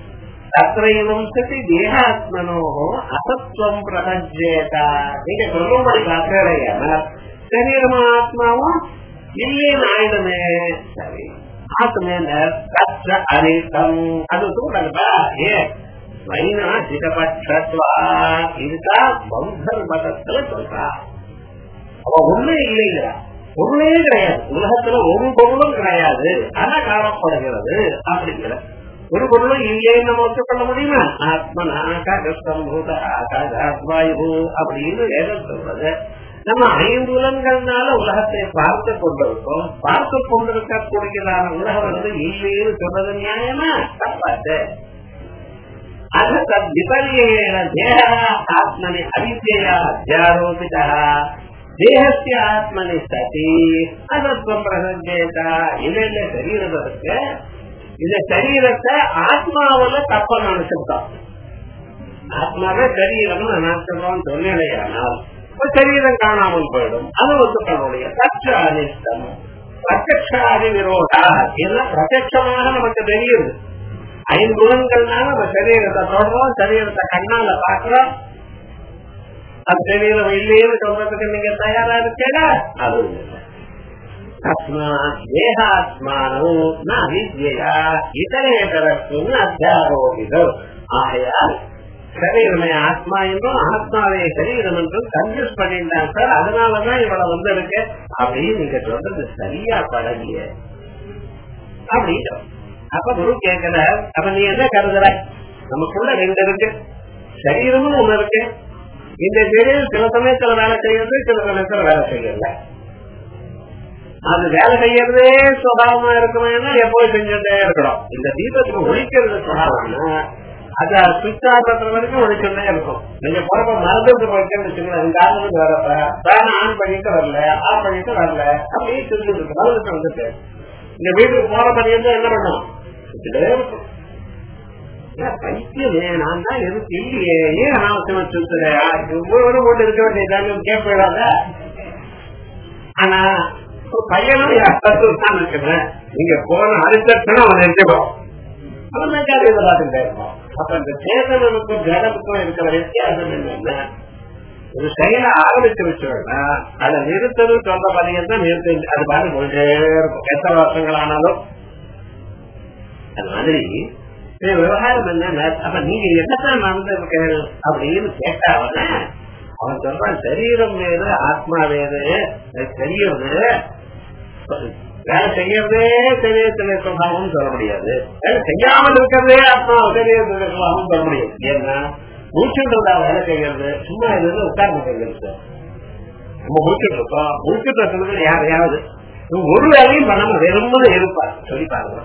தத்ரைவம் சதி தேகாத்மனோ அசத்வம் பிரபஞ்சேத நீங்க சொல்லும்படி பார்க்கலையா சரீரமா ஆத்மாவும் இல்லேன்னு ஆயுதமே சரி ஆத்மேன தத்ர அனிதம் அது சொல்றாங்கப்பா ஏ வைநாசிகபட்சத்வா இதுதான் பௌத்தர் மதத்துல சொல்றா அவ ஒண்ணு இல்லைங்கிறா பொருளே கிடையாது உலகத்துல ஒரு பொருளும் கிடையாது ஆனா காணப்படுகிறது அப்படிங்கிற ஒரு பொருளும் இல்லைன்னு நம்ம ஒத்துக்கொள்ள முடியுமா ஆத்மன் ஆகாசம் பூத ஆகாசாத்வாயு அப்படின்னு வேதம் சொல்றது நம்ம ஐந்துலங்கள்னால உலகத்தை பார்த்து கொண்டிருக்கோம் பார்த்து கொண்டிருக்கக்கூடியதான உலகம் வந்து இல்லைன்னு சொல்றது நியாயமா தப்பாச்சு अथ तद्विपर्येण देहः आत्मनि अविद्यया अध्यारोपितः ದೇಹಸ್ಯ ಆತ್ಮನಿ ಸತಿ ಅದತ್ವ ಪ್ರಸಂಗೇತ ಇದೆಲ್ಲ ಶರೀರದಕ್ಕೆ இந்த சரீரத்தை ஆத்மாவில தப்ப நினைச்சுட்டோம் ஆத்மாவே சரீரம் நினைச்சிடறோம் சொன்னேனால் சரீரம் காணாமல் போயிடும் அது ஒத்துக்களுடைய தற்ற அனிஷ்டம் பிரத்யக்ஷாதி விரோதா எல்லாம் பிரத்யட்சமாக நமக்கு தெரியுது ஐம்புலன்கள்னால நம்ம சரீரத்தை தொடர்றோம் சரீரத்தை கண்ணால பாக்குறோம் அது சரீரம் இல்லைன்னு சொல்றதுக்கு நீங்க தயாரா இருக்கீங்களா அது தேகாத்மானோ அவித்யா இதரேதரத்தும் அத்தியாரோபிதோ ஆகையால் சரீரமே ஆத்மா என்றும் ஆத்மாவே சரீரம் என்றும் கன்ஃபியூஸ் பண்ணிட்டான் சார் அதனாலதான் இவ்வளவு வந்திருக்கு அப்படின்னு நீங்க சொல்றது சரியா படலைய அப்படின்னு அப்ப குரு கேட்கல அப்ப நீ என்ன கருதுற நமக்குள்ள ரெண்டு இருக்கு சரீரமும் ஒண்ணு இருக்கு இந்த சரீரம் சில சமயத்துல வேலை செய்யறது சில சமயத்துல வேலை செய்யல அது வேலை செய்யறதே சுபாவமா இருக்குமே எப்போது செஞ்சுட்டே இருக்கணும் இந்த தீபத்துக்கு ஒழிக்கிறது சுபாவம்னா அது சுவிட்ச் ஆஃப் பண்ற வரைக்கும் ஒழிச்சுட்டே இருக்கும் நீங்க போறப்ப மறந்துட்டு போயிட்டேன்னு வச்சுக்கோங்க இந்த ஆளுக்கு வரப்ப ஃபேன் ஆன் பண்ணிட்டு வரல ஆஃப் பண்ணிட்டு வரல அப்படியே செஞ்சுட்டு இருக்கு மறந்துட்டு வந்துட்டு இந்த வீட்டுக்கு போற பண்ணியிருந்தா என்ன பண்ணும் சுத்திட்டே இருக்கும் பைத்தியமே நான் தான் எதுக்கு இல்லையே ஏன் அனாவசியமா சுத்துறேன் ஒவ்வொரு போட்டு இருக்க வேண்டியதாங்க கேட்படாத ஆனா பையனும் தான் இருக்கிறேன் நீங்க போன அடுத்த அவன் இருக்கணும் அவன் தான் காரியத்தை பார்த்துட்டே இருப்போம் அப்ப இந்த சேதனனுக்கும் ஜடனுக்கும் இருக்கிற வித்தியாசம் என்னன்னா ஒரு செயலை ஆரம்பிச்சு வச்சோம்னா அதை நிறுத்தது சொல்ற பதியம் தான் நிறுத்தி அது பாட்டு போயிட்டே இருக்கும் எத்தனை வருஷங்கள் ஆனாலும் அது மாதிரி விவகாரம் என்ன அப்ப நீங்க என்னத்தான் நடந்திருக்கீங்க அப்படின்னு கேட்டாவன அவன் சொல்றான் சரீரம் வேறு ஆத்மா வேறு தெரியறது வேலை செய்யறதே தெரியத்துல சுபாவம் சொல்ல முடியாது வேலை செய்யாமல் இருக்கிறதே ஆத்மா தெரியறது சுபாவம் சொல்ல முடியாது ஏன்னா மூச்சுன்றதா வேலை செய்யறது சும்மா இது உட்கார்ந்து செய்யறது நம்ம முடிச்சுட்டு இருக்கோம் முடிச்சுட்டு இருக்கிறது யாரையாவது ஒரு வேலையும் பண்ணாம வெறுமனே இருப்பார் சொல்லி பாருங்க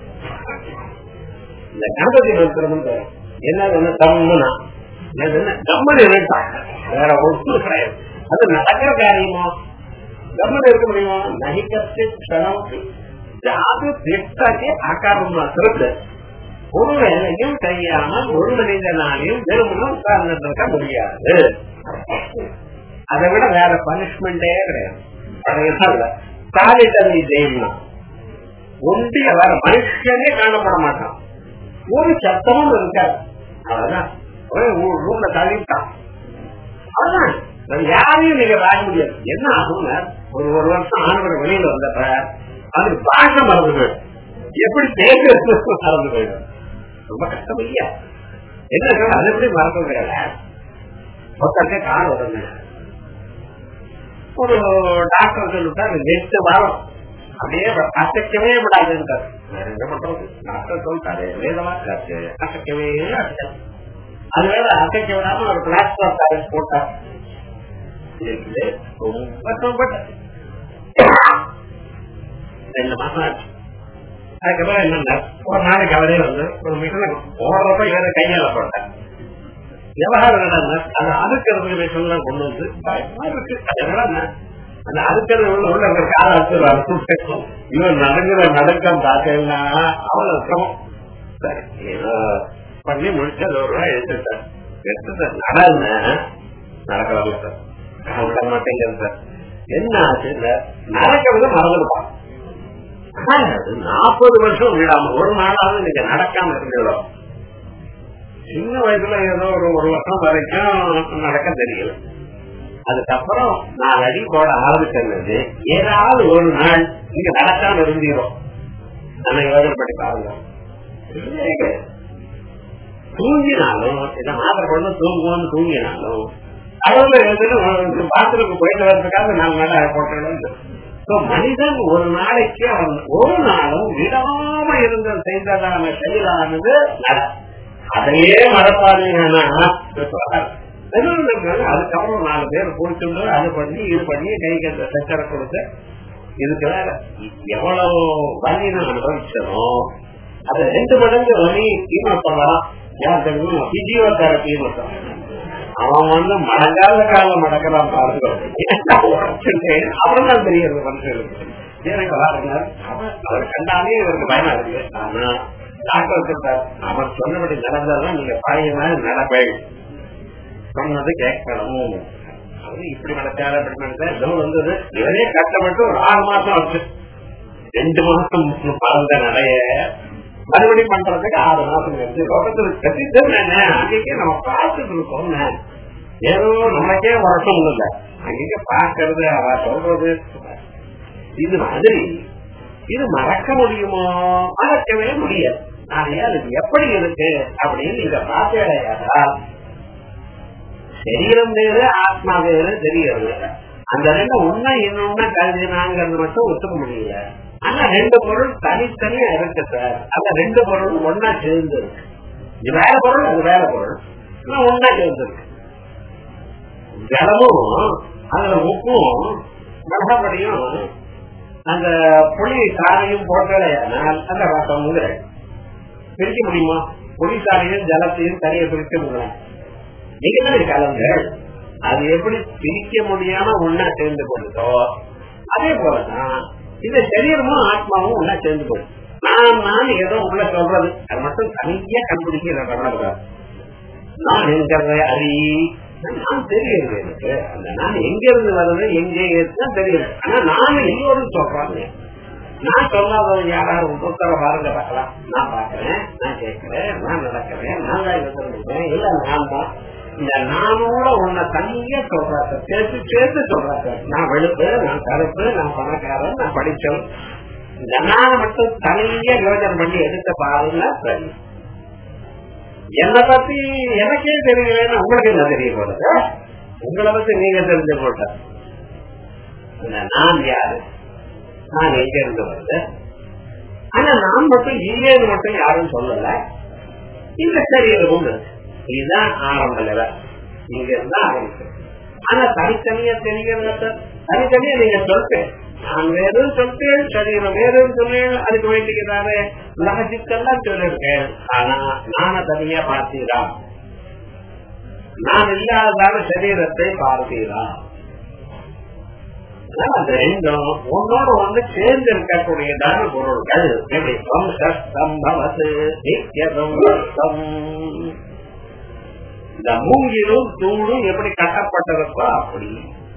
இந்த கணபதி மந்திரம் என்ன தம்முனா கம்மன் இருட்டான் வேற ஒன்றும் கிடையாது அது நடக்கிற காரியமோ கம்மன் இருக்க முடியுமா நகிக்கத்து க்ஷணம் ஜாது திட்டாக்கி ஆக்காரம் மாத்திரம் ஒரு வேலையும் செய்யாமல் ஒரு மனிதனாலையும் வெறுமனும் உட்கார்ந்து இருக்க முடியாது அதை விட வேற பனிஷ்மெண்டே கிடையாது சாலிட்டரி ஜெயில்னா ஒன்றிய வேற மனுஷனே காணப்பட மாட்டான் ஒரு சத்தமும் இருக்காது அவ்வளவுதான் ரூம்ல தள்ளிட்டான் அவ்வளவுதான் யாரையும் நீங்க வாங்க முடியாது என்ன ஆகும் ஒரு ஒரு வருஷம் ஆனவர் வெளியில வந்தப்ப அது பாஷ மறந்து போயிடும் எப்படி பேசுறது மறந்து போயிடும் ரொம்ப கஷ்டம் இல்லையா என்ன அது எப்படி மறக்க முடியாது ஒருத்தருக்கே கால் வருங்க ஒரு டாக்டர் சொல்லிட்டாரு எட்டு வாரம் அப்படியே அசைக்கவே விடாதுன்றார் என்ன பண்றது டாக்டர் சொல்லிட்டாரு வேதமாக்கு அசைக்கவே அது வேற அசைக்க விடாம ஒரு பிளாஸ்டர் பேரண்ட் போட்டார் ரொம்ப ரெண்டு மாசம் ஆச்சு அதுக்கப்புறம் என்னன்னா ஒரு நாளைக்கு அவரே வந்து ஒரு மிஷினை போடுறப்ப இவரை கையால போட்டார் விவகாரம் என்னன்னா அந்த அதுக்கிறது மிஷின் எல்லாம் கொண்டு வந்து பயமா இருக்கு அதனால அந்த அதுக்கிறது உள்ள உள்ள அந்த கால அறுத்து இவன் நடங்குற நடக்கம் பார்த்தேன்னா அவ்வளவு சிரமம் சரி ஏதோ பண்ணி முடிச்சு அது ஒரு ரூபாய் எடுத்துட்டார் எடுத்துட்டார் நடந்த நடக்க வரல சார் விட மாட்டேங்கிறது சார் என்ன ஆச்சு நடக்கிறது மறந்துருப்பான் நாற்பது வருஷம் விடாம ஒரு நாளாவது நீங்க நடக்காம இருந்துடும் சின்ன வயசுல ஏதோ ஒரு ஒரு வருஷம் வரைக்கும் நடக்க தெரியல அதுக்கப்புறம் நாலு அடி போட ஆரம்பிச்சிருந்தது ஏதாவது ஒரு நாள் நீங்க நடக்காம இருந்தீரோ ஆனா யோசனை பண்ணி பாருங்க தூங்கினாலும் இதை மாத்திரை கொண்டு தூங்குவோம்னு தூங்கினாலும் கடவுள எழுதுன்னு பாத்ரூமுக்கு போயிட்டு வர்றதுக்காக நாலு நாள் போட்டு மனிதன் ஒரு நாளைக்கு அவன் ஒரு நாளும் விடாம இருந்த செய்ததான செயலானது நட அதையே மறப்பாதீங்கன்னா அதுக்கப்புறம் நாலு பேர் குடிச்சுட்டு அது பண்ணி இது பண்ணி கைக்கு அந்த சச்சரை கொடுத்து இதுக்கு வேற எவ்வளவு வலி நான் அனுபவிச்சனும் அது ரெண்டு மடங்கு வலி தீமா பண்ணலாம் யார் தெரியுமா பிஜியோதெரப்பி மட்டும் அவன் வந்து மடங்காத காலம் மடக்கிறான் பாருங்க அப்புறம் தான் தெரியுது மனுஷனுக்கு எனக்கு விளாடுங்க அவர் கண்டாலே இவருக்கு பயமா இருக்கு ஆனா டாக்டர் சொல்றார் அவர் சொன்னபடி நடந்தாதான் நீங்க பழைய நடப்பை சொன்னது கேட்கணும் அது இப்படி நடத்தாரு அப்படி நடத்தா ஏதோ வந்தது இவரே கஷ்டப்பட்டு ஒரு ஆறு மாசம் வச்சு ரெண்டு மாசம் பறந்த நிறைய மறுபடியும் பண்றதுக்கு ஆறு மாசம் இருந்து லோகத்துல பிரசித்தம் என்ன அன்னைக்கே நம்ம பார்த்துட்டு இருக்கோம் ஏதோ நமக்கே வருஷம் இல்ல அன்னைக்கு பாக்குறது அவ சொல்றது இது மாதிரி இது மறக்க முடியுமோ மறக்கவே முடியாது நான் அது எப்படி இருக்கு அப்படின்னு நீங்க பார்த்தேடையாதா சரீரம் வேறு ஆத்மா வேறு தெரியறது அந்த ரெண்டு உண்மை இன்னொன்னு கருதினாங்கிறது மட்டும் ஒத்துக்க முடியல ஆனா ரெண்டு பொருள் தனித்தனியா இருக்கு சார் அந்த ரெண்டு பொருள் ஒன்னா சேர்ந்து இருக்கு இது வேற பொருள் அது வேற பொருள் ஆனா ஒன்னா சேர்ந்து இருக்கு ஜலமும் அதுல உப்பும் மிளகாப்படியும் அந்த புளி சாரையும் போட்டலையானால் அந்த ரசம்ங்கிற பிரிக்க முடியுமா புளி சாரையும் ஜலத்தையும் தனியை பிரிக்க முடியல நீங்க தானே கலங்கள் அது எப்படி பிரிக்க முடியாம ஒன்னா சேர்ந்து கொண்டதோ அதே போலதான் இந்த சரீரமும் ஆத்மாவும் ஒன்னா சேர்ந்து போகுது நான் நான் ஏதோ உள்ள சொல்றது அது மட்டும் தனியா கண்டுபிடிக்கிற நான் என்கிறத அறி நான் தெரியுது எனக்கு அந்த நான் எங்க இருந்து வருது எங்க இருக்குன்னு தெரியுது ஆனா நான் எல்லோரும் சொல்றாங்க நான் சொல்லாதது யாராவது ஒருத்தர பாருங்க பார்க்கலாம் நான் பாக்குறேன் நான் கேட்கிறேன் நான் நடக்கிறேன் நான் தான் இருந்திருக்கேன் இல்ல நான் தான் இந்த நானோட உன்னை தனியா சொல்றாங்க சேர்த்து சேர்த்து சொல்றாங்க நான் வெளுப்பு நான் கருப்பு நான் பணக்காரன் நான் படிச்சவன் இந்த நான் மட்டும் தனியா யோஜனை பண்ணி எடுத்த பாருங்க சரி என்னை பத்தி எனக்கே தெரியலன்னு உங்களுக்கு என்ன தெரிய போறது உங்களை பத்தி நீங்க தெரிஞ்ச போட்ட நான் யாரு நான் எங்க இருந்து வருது ஆனா நான் மட்டும் இல்லைன்னு மட்டும் யாரும் சொல்லல இந்த சரீரமும் இருக்கு இதுதான் ஆரம்ப நிலை இங்க இருந்தா ஆரம்பிச்சு ஆனா தனித்தனியா தெரிகிறது தனித்தனியா நீங்க சொல்லிட்டேன் நான் வேறும் சொல்லிட்டேன் சரீரம் வேறும் சொன்னேன் அதுக்கு வேண்டியதானே லாஜிக்கெல்லாம் சொல்லிருக்கேன் ஆனா நான தனியா பார்த்தீரா நான் இல்லாததான சரீரத்தை பார்த்தீரா அந்த ரெண்டும் ஒன்னோட ஒன்று சேர்ந்து இருக்கக்கூடியதான பொருள்கள் எப்படி சம்பவத்து இந்த மூங்கிலும் தூளும் எப்படி கட்டப்பட்டிருக்கோ அப்படி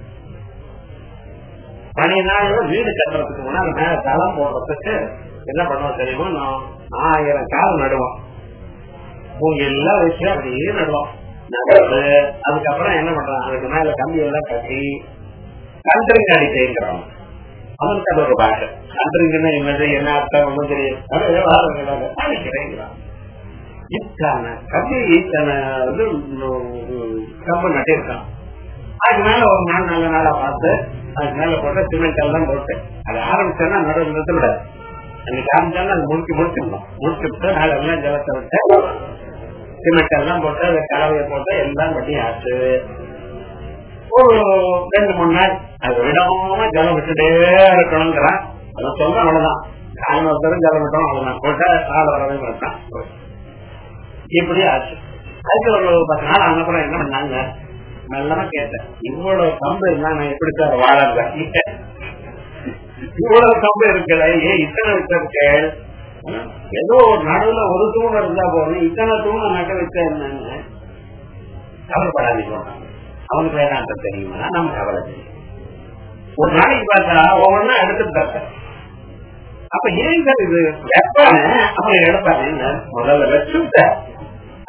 பழைய நாள் வீடு கட்டுறதுக்கு முன்னாடி மேல தளம் போடுறதுக்கு என்ன பண்ணுவோம் தெரியுமா நான் ஆயிரம் கால் நடுவோம் மூங்கிலாம் வச்சு அப்படியே நடுவோம் நடுறது அதுக்கப்புறம் என்ன பண்றான் அதுக்கு மேல கம்பி எல்லாம் கட்டி கண்டரிங் அடி தேங்குறான் அவனுக்கு அது ஒரு பாஷை கண்டரிங்னா என்னது என்ன அர்த்தம் ஒன்றும் தெரியும் அடிக்கிறேங்கிறான் இத்தனை கம்பி இத்தனை வந்து கம்பு நட்டிருக்கான் அதுக்கு மேல ஒரு நாள் நல்ல நாளா பார்த்து அதுக்கு மேல போட்டு சிமெண்ட் எல்லாம் போட்டு அது ஆரம்பிச்சோன்னா நடுவு நிறுத்த விடாது அன்னைக்கு ஆரம்பிச்சாலும் அது முடிச்சு முடிச்சிடணும் முடிச்சுட்டு நாள் எல்லாம் ஜலத்தை விட்டு சிமெண்ட் எல்லாம் போட்டு அதை கலவையை போட்டு எல்லாம் பண்ணி ஆச்சு ஒரு ரெண்டு மூணு நாள் அது விடாம ஜலம் விட்டுட்டே இருக்கணுங்கிறான் அதை சொல்ல அவ்வளவுதான் காலம் ஒருத்தரும் ஜலம் விட்டோம் அவ்வளவுதான் போட்ட ஆள் வரவே மாட்டான் இப்படி ஆச்சு அதுக்கு ஒரு பத்து நாள் அனுப்புறம் என்ன பண்ணாங்க நல்லமா கேட்டேன் இவ்வளவு கம்பு இருந்தா நான் எப்படி சார் வாழறேன் இவ்வளவு கம்பு இருக்கிற ஏன் இத்தனை வச்சிருக்கேன் ஏதோ ஒரு நடுவுல ஒரு தூண் இருந்தா போதும் இத்தனை தூணை நட்ட வச்ச என்னன்னு கவலைப்படாதீங்க அவனுக்கு வேணாம் தெரியுமா நம்ம கவலை தெரியும் ஒரு நாளைக்கு பார்த்தா ஒவ்வொன்னா எடுத்துட்டு அப்ப ஏன் சார் இது வெப்பான அவன் எடுப்பாங்க முதல்ல வச்சுட்ட அது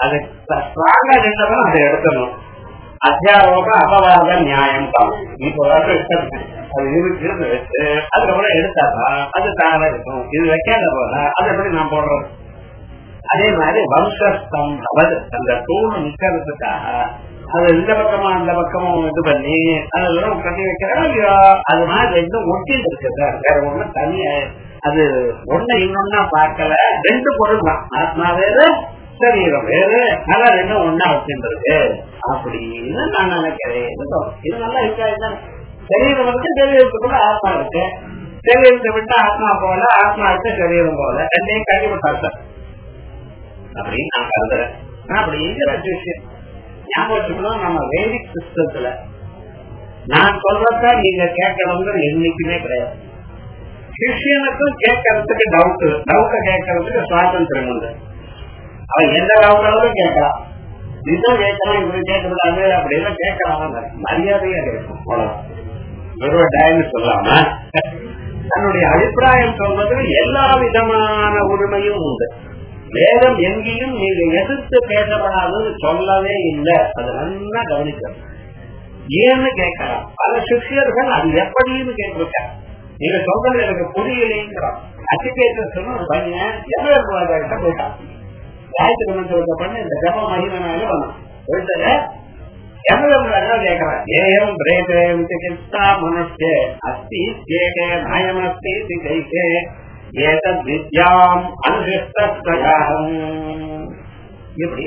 ஸ்ட்ராங்கா நின்றவன் அதை எடுக்கணும் அத்தியாரோக அபவாத நியாயம் தான் இப்போ அது இருக்கு வச்சு அதுக்கப்புறம் எடுத்தாதான் அது தாரா இருக்கும் இது வைக்காத போல அது எப்படி நான் போடுறோம் அதே மாதிரி வம்சஸ்தம் அவர் அந்த தூண் நிக்கிறதுக்காக அது இந்த பக்கமா அந்த பக்கமும் இது பண்ணி அதெல்லாம் கட்டி வைக்கிறா இல்லையா அது மாதிரி ரெண்டும் ஒட்டிட்டு இருக்கு சார் வேற ஒண்ணு தனியா அது ஒண்ணு இன்னொன்னா பார்க்கல ரெண்டு பொருள் தான் ஆத்மா வேறு சரீரம் வேறு நல்லா ரெண்டும் ஒன்னா வச்சுருக்கு அப்படின்னு நான் நினைக்கிறேன் இது நல்லா இருக்கா சரீரம் இருக்கு சரீரத்துக்குள்ள ஆத்மா இருக்கு சரீரத்தை விட்டு ஆத்மா போல ஆத்மா விட்டு சரீரம் போல ரெண்டையும் கண்டிப்பாக அப்படின்னு நான் கருதுறேன் அப்படிங்கிற விஷயம் ஞாபகத்துக்குள்ள நம்ம வேதிக் சிஸ்டத்துல நான் சொல்றத நீங்க கேட்கணுங்கிற என்னைக்குமே கிடையாது சிஷியனுக்கும் கேட்கறதுக்கு டவுட் டவுட்ட கேட்கறதுக்கு சுவாதந்திரம் உண்டு அவன் எந்த டவுட்டாலும் கேட்கலாம் இதுதான் கேட்கலாம் இப்படி கேட்கக்கூடாது அப்படின்னு கேட்கலாம் மரியாதையா கேட்கும் வெறும் டயன்னு சொல்லாம தன்னுடைய அபிப்பிராயம் சொல்வதில் எல்லா விதமான உரிமையும் உண்டு வேதம் எங்கேயும் நீங்க எதிர்த்து பேசப்படாதுன்னு சொல்லவே இல்லை அது நல்லா கவனிக்கணும் ஏன்னு கேட்கலாம் பல சிஷியர்கள் அது எப்படின்னு கேட்டிருக்காங்க நீங்க சொல்றது எனக்கு புரியலைங்கிறோம் அச்சுக்கேட்டர் சொன்ன ஒரு பையன் எவ்வளவு போயிட்டான் காயத்ரி மந்திரத்தை பண்ணி இந்த ஜப மகிமனால பண்ணான் போயிட்டு எவ்வளவு கேட்கறான் ஏயம் பிரேதேம் சிகிச்சா மனுஷ்ய அஸ்தி ஏகே நயமஸ்தி சிகைகே ஏதத் வித்யாம் அனுஷ்டம் எப்படி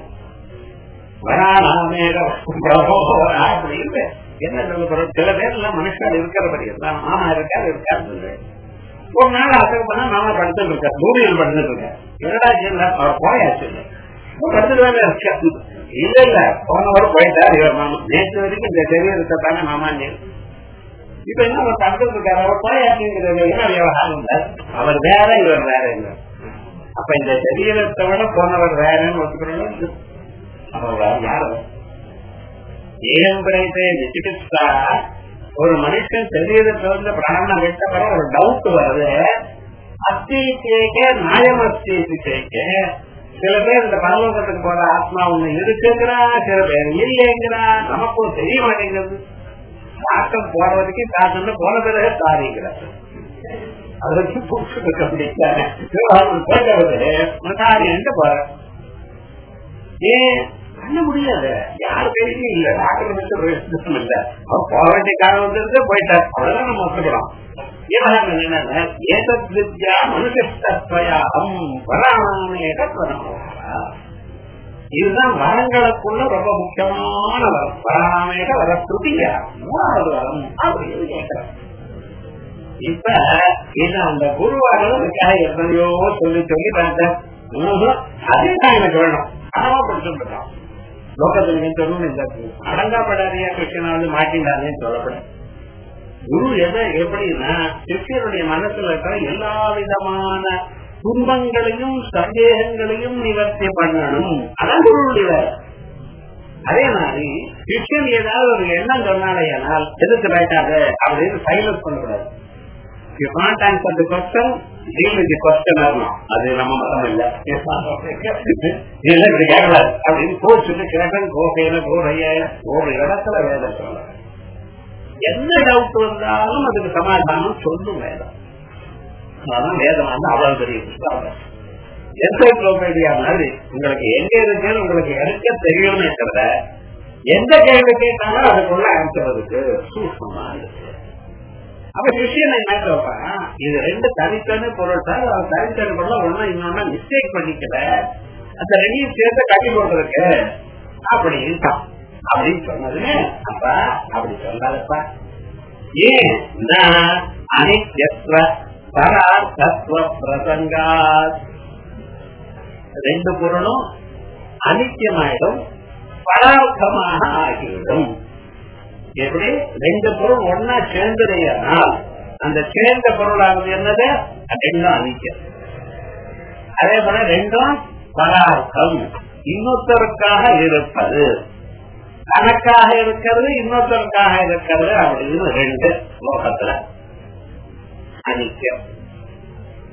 அப்படின்னு என்ன சொல்ல சில பேர் எல்லாம் மனுஷன் இருக்கிறபடி எல்லாம் மாமா இருக்காரு இருக்காரு ஒரு நாள் அசைவு பண்ணா மாமா படுத்துட்டு இருக்காரு பூமியில் படுத்துட்டு இருக்காரு என்னடா செய்யல அவர் போயாச்சு படுத்துட்டு வேலை இருக்காரு இல்ல இல்ல போனவர் போயிட்டார் இவர் மாமா நேற்று வரைக்கும் இந்த தெரியறத தானே மாமா இப்ப என்ன அவர் படுத்துட்டு இருக்காரு அவர் போயாச்சுங்கிறது என்ன விவகாரம் இல்ல அவர் வேற இவர் வேற இல்லை அப்ப இந்த சரீரத்தை விட போனவர் வேறன்னு ஒத்துக்கிறோம் அவர் வேற யாரு ஏகம்பிரத்தை சிகிச்சா ஒரு மனுஷன் சரீரத்துல வந்து பிராணம் விட்டவரை ஒரு டவுட் வருது அஸ்திக்கு நியாயம் அஸ்திக்கு சில பேர் இந்த பரலோகத்துக்கு போற ஆத்மா ஒண்ணு இருக்குங்கிறா சில பேர் இல்லைங்கிறா நமக்கும் தெரிய மாட்டேங்கிறது தாக்கம் போறதுக்கு தாக்கம் போன பிறகு சாரிங்கிறார் அதற்கு புதுசு கண்டிப்பாரு போற ஏன் பண்ண முடியாது யாரு கையிலும் இல்ல டாக்டர் மட்டும் இல்ல அவர் போக வேண்டிய காலம் வந்து போயிட்டார் அவ்வளவுதான் நம்ம ஒத்துக்கலாம் ஏதத்யா மனுஷத்வயாம் இதுதான் வரங்களுக்குள்ள ரொம்ப முக்கியமான வரம் வராமேக வர ஸ்ருதியா மூணாவது வரம் அப்படின்னு கேட்கிறேன் இப்ப இது அந்த குருவாரதுக்காக எத்தனையோ சொல்லி சொல்லி பார்த்தேன் அதுதான் எனக்கு வேணும் கனவா கொடுத்துருக்கான் லோகத்தில் சொல்லணும் இந்த அடங்காப்படாதையா கிருஷ்ணனா வந்து மாட்டின்றானேன்னு சொல்லப்படும் குரு எதை எப்படின்னா சிஷியனுடைய மனசுல இருக்கிற எல்லா விதமான துன்பங்களையும் சந்தேகங்களையும் நிவர்த்தி பண்ணணும் அதான் குருடைய அதே மாதிரி சிஷியன் ஏதாவது ஒரு எண்ணம் சொன்னாலேயானால் எதுக்கு பேட்டாது அப்படின்னு சைலன்ஸ் பண்ணக்கூடாது You can't answer the question, deal with the question or not. அது நம்ம மதம் இல்ல இப்படி கேட்கலாது அப்படின்னு கோச்சுட்டு கிழக்கன் கோகையில கோரைய ஒரு இடத்துல வேதம் சொல்ல என்ன டவுட் வந்தாலும் அதுக்கு சமாதானம் சொல்லும் வேதம் அதான் வேதம் வந்து அவ்வளவு பெரிய புத்தகம் என்சைக்ளோபீடியா மாதிரி உங்களுக்கு எங்க இருக்குன்னு உங்களுக்கு எடுக்க தெரியும்னு இருக்கிறத எந்த கேள்வி கேட்டாலும் அதுக்குள்ள ஆன்சர் இருக்கு சூக்மமா இருக்கு அப்ப சிஷியன் என்ன கேட்பான் இது ரெண்டு தனித்தனி பொருள் சார் அவன் தனித்தனி பொருள் ஒண்ணு இன்னொன்னு மிஸ்டேக் பண்ணிக்கல அந்த ரெண்டையும் சேர்த்து கட்டி போட்டிருக்கு அப்படின்னு அப்படின்னு சொன்னது அப்பா அப்படி சொல்லாதப்பா ஏன் அனித்யத்வ பரார்த்தத்துவ பிரசங்கா ரெண்டு பொருளும் அனித்தியமாயிடும் பரார்த்தமாக ஆகிவிடும் எப்படி ரெண்டு பொருள் ஒன்னா சேர்ந்ததையானால் அந்த சேர்ந்த பொருளானது என்னது ரெண்டும் அனித்தியம் அதே போல ரெண்டும் பரார்த்தம் இன்னொருத்தருக்காக இருப்பது தனக்காக இருக்கிறது இன்னொருத்தருக்காக இருக்கிறது அப்படின்னு ரெண்டு லோகத்துல அனித்தியம்